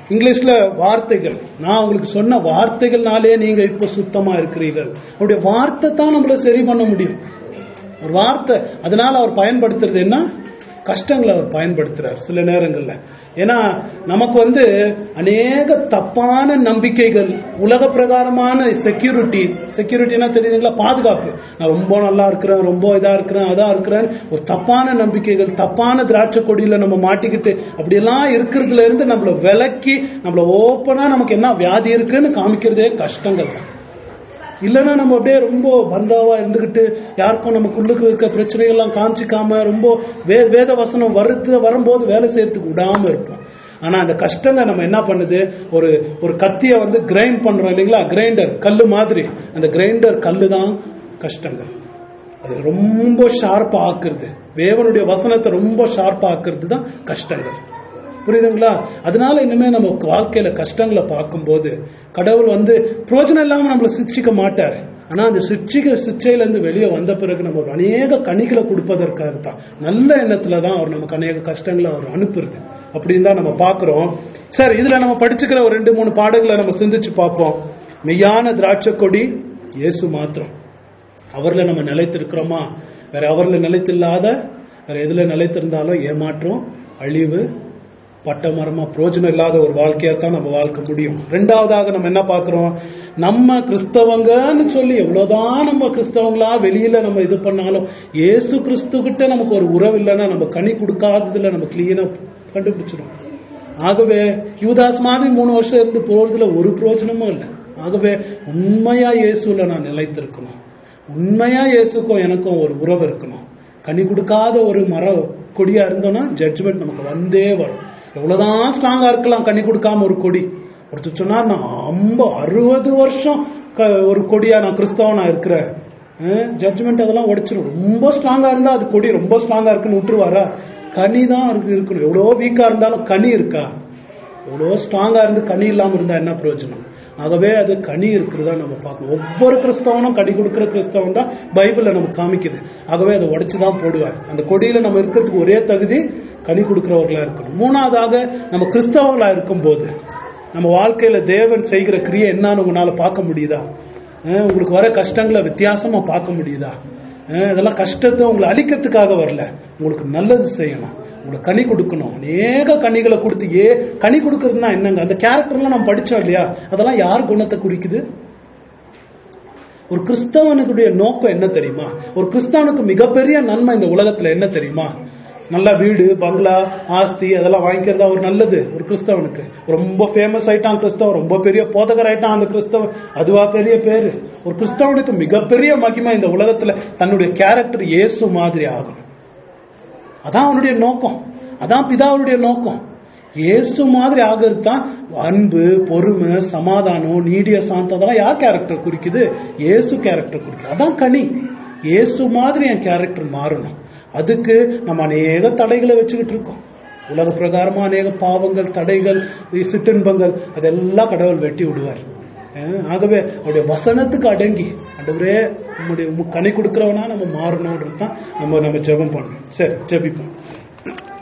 இங்கிலீஷ்ல வார்த்தைகள் நான் உங்களுக்கு சொன்ன வார்த்தைகள்னாலே நீங்க இப்ப சுத்தமா இருக்கிறீர்கள் அவருடைய வார்த்தை தான் நம்மள சரி பண்ண முடியும் ஒரு வார்த்தை அதனால அவர் பயன்படுத்துறது என்ன கஷ்டங்களை அவர் பயன்படுத்துறார் சில நேரங்கள்ல ஏன்னா நமக்கு வந்து அநேக தப்பான நம்பிக்கைகள் உலக பிரகாரமான செக்யூரிட்டி செக்யூரிட்டினா தெரியுதுங்களா பாதுகாப்பு நான் ரொம்ப நல்லா இருக்கிறேன் ரொம்ப இதா இருக்கிறேன் அதா இருக்கிறேன் ஒரு தப்பான நம்பிக்கைகள் தப்பான திராட்சை கொடியில நம்ம மாட்டிக்கிட்டு அப்படியெல்லாம் இருக்கிறதுல இருந்து நம்மள விலக்கி நம்மள ஓப்பனா நமக்கு என்ன வியாதி இருக்குன்னு காமிக்கிறதே கஷ்டங்கள் தான் இல்லைன்னா நம்ம அப்படியே ரொம்ப பந்தாவா இருந்துகிட்டு யாருக்கும் நமக்குள்ளுக்கு இருக்க பிரச்சனைகள்லாம் காமிச்சிக்காம ரொம்ப வே வேத வசனம் வருது வரும்போது வேலை செய்யறதுக்கு விடாம இருப்போம் ஆனா அந்த கஷ்டங்க நம்ம என்ன பண்ணுது ஒரு ஒரு கத்திய வந்து கிரைண்ட் பண்றோம் இல்லைங்களா கிரைண்டர் கல்லு மாதிரி அந்த கிரைண்டர் கல்லு தான் கஷ்டங்கள் அது ரொம்ப ஷார்ப்பா ஆக்குறது தேவனுடைய வசனத்தை ரொம்ப ஷார்ப்பா ஆக்குறது தான் கஷ்டங்கள் புரியுதுங்களா அதனால இனிமே நம்ம வாழ்க்கையில கஷ்டங்களை பார்க்கும்போது கடவுள் வந்து பிரயோஜனம் இல்லாம நம்மளை சிக்ஷிக்க மாட்டார் ஆனா அந்த சிக்ஷிக்க சிச்சையில இருந்து வெளியே வந்த பிறகு நம்ம ஒரு அநேக கனிகளை கொடுப்பதற்காக தான் நல்ல எண்ணத்துல தான் அவர் நமக்கு அநேக கஷ்டங்களை அவர் அனுப்புறது அப்படின்னு தான் நம்ம பாக்குறோம் சரி இதுல நம்ம படிச்சுக்கிற ஒரு ரெண்டு மூணு பாடங்களை நம்ம சிந்திச்சு பார்ப்போம் மெய்யான திராட்சை கொடி இயேசு மாத்திரம் அவர்ல நம்ம நிலைத்திருக்கிறோமா வேற அவர்ல நிலைத்தில்லாத வேற எதுல நிலைத்திருந்தாலும் ஏமாற்றம் அழிவு பட்ட மரமா பிரயோஜனம் இல்லாத ஒரு வாழ்க்கையா தான் நம்ம வாழ்க்கை முடியும் ரெண்டாவதாக நம்ம என்ன பார்க்கிறோம் நம்ம கிறிஸ்தவங்கன்னு சொல்லி எவ்வளவுதான் நம்ம கிறிஸ்தவங்களா வெளியில நம்ம இது பண்ணாலும் இயேசு கிறிஸ்து கிட்ட நமக்கு ஒரு உறவு இல்லைன்னா நம்ம கனி கொடுக்காததுல நம்ம கிளீனா கண்டுபிடிச்சிடும் ஆகவே யூதாஸ் மாதிரி மூணு வருஷம் இருந்து போறதுல ஒரு பிரயோஜனமும் இல்லை ஆகவே உண்மையா இயேசுல நான் நிலைத்திருக்கணும் உண்மையா இயேசுக்கும் எனக்கும் ஒரு உறவு இருக்கணும் கனி கொடுக்காத ஒரு மர கொடியா இருந்தோம்னா ஜட்ஜ்மெண்ட் நமக்கு வந்தே வரும் எவ்வளவுதான் ஸ்ட்ராங்கா இருக்கலாம் கனி கொடுக்காம ஒரு கொடி ஒருத்தர் சொன்னா நான் ஐம்ப அறுபது வருஷம் க- ஒரு கொடியா நான் கிறிஸ்தவனா இருக்கிறேன் ஜட்ஜ்மெண்ட் அதெல்லாம் உடைச்சிரும் ரொம்ப ஸ்ட்ராங்கா இருந்தா அது கொடி ரொம்ப ஸ்ட்ராங்கா இருக்குன்னு விட்டுருவாரா கனி தான் இருக்கு- இருக்கணும் எவ்வளோ வீக்கா இருந்தாலும் கனி இருக்கா எவ்வளோ ஸ்ட்ராங்கா இருந்து கனி இல்லாம இருந்தா என்ன பிரயோஜனம் ஆகவே அது கனி இருக்கிறதா நம்ம பார்க்கணும் ஒவ்வொரு கிறிஸ்தவனும் கனி கொடுக்கிற கிறிஸ்தவன் தான் பைபிள்ல நமக்கு காமிக்குது ஆகவே அதை உடைச்சு தான் போடுவார் அந்த கொடியில நம்ம இருக்கிறதுக்கு ஒரே தகுதி கனி கொடுக்கிறவர்களா இருக்கணும் மூணாவதாக நம்ம கிறிஸ்தவங்களா இருக்கும்போது நம்ம வாழ்க்கையில தேவன் செய்கிற கிரியை என்னன்னு உங்களால பார்க்க முடியுதா அஹ் உங்களுக்கு வர கஷ்டங்களை வித்தியாசமா பார்க்க முடியுதா அஹ் இதெல்லாம் கஷ்டத்தை உங்களை அழிக்கிறதுக்காக வரல உங்களுக்கு நல்லது செய்யணும் உங்களுக்கு கனி கொடுக்கணும் அநேக கனிகளை கொடுத்து ஏ கனி கொடுக்கறதுனா என்னங்க அந்த கேரக்டர்லாம் நம்ம படிச்சோம் இல்லையா அதெல்லாம் யார் குணத்தை குறிக்குது ஒரு கிறிஸ்தவனுடைய நோக்கம் என்ன தெரியுமா ஒரு கிறிஸ்தவனுக்கு மிகப்பெரிய நன்மை இந்த உலகத்துல என்ன தெரியுமா நல்ல வீடு பங்களா ஆஸ்தி அதெல்லாம் வாங்கிக்கிறதா ஒரு நல்லது ஒரு கிறிஸ்தவனுக்கு ரொம்ப ஃபேமஸ் ஆயிட்டான் கிறிஸ்தவன் ரொம்ப பெரிய போதகர் ஆயிட்டான் அந்த கிறிஸ்தவன் அதுவா பெரிய பேரு ஒரு கிறிஸ்தவனுக்கு மிகப்பெரிய மகிமை இந்த உலகத்துல தன்னுடைய கேரக்டர் இயேசு மாதிரி ஆகணும் அதான் அவனுடைய நோக்கம் அதான் பிதாவுடைய நோக்கம் இயேசு மாதிரி ஆகிறது தான் அன்பு பொறுமை சமாதானம் நீடிய சாந்தம் அதெல்லாம் யார் கேரக்டர் குறிக்குது இயேசு கேரக்டர் குறிக்குது அதான் கனி இயேசு மாதிரி என் கேரக்டர் மாறணும் அதுக்கு நம்ம அநேக தடைகளை வச்சுக்கிட்டு இருக்கோம் உலக பிரகாரமா அநேக பாவங்கள் தடைகள் சிற்றின்பங்கள் அதெல்லாம் கடவுள் வெட்டி விடுவார் அஹ் ஆகவே அவருடைய வசனத்துக்கு அடங்கி ஆண்டவரே உம்முடைய உமக்கு கனி கொடுக்கிறவனா நம்ம மாறணும்ன்றது தான் நம்ம நம்ம ஜெபம் பண்ணணும் சரி ஜெபிப்போம்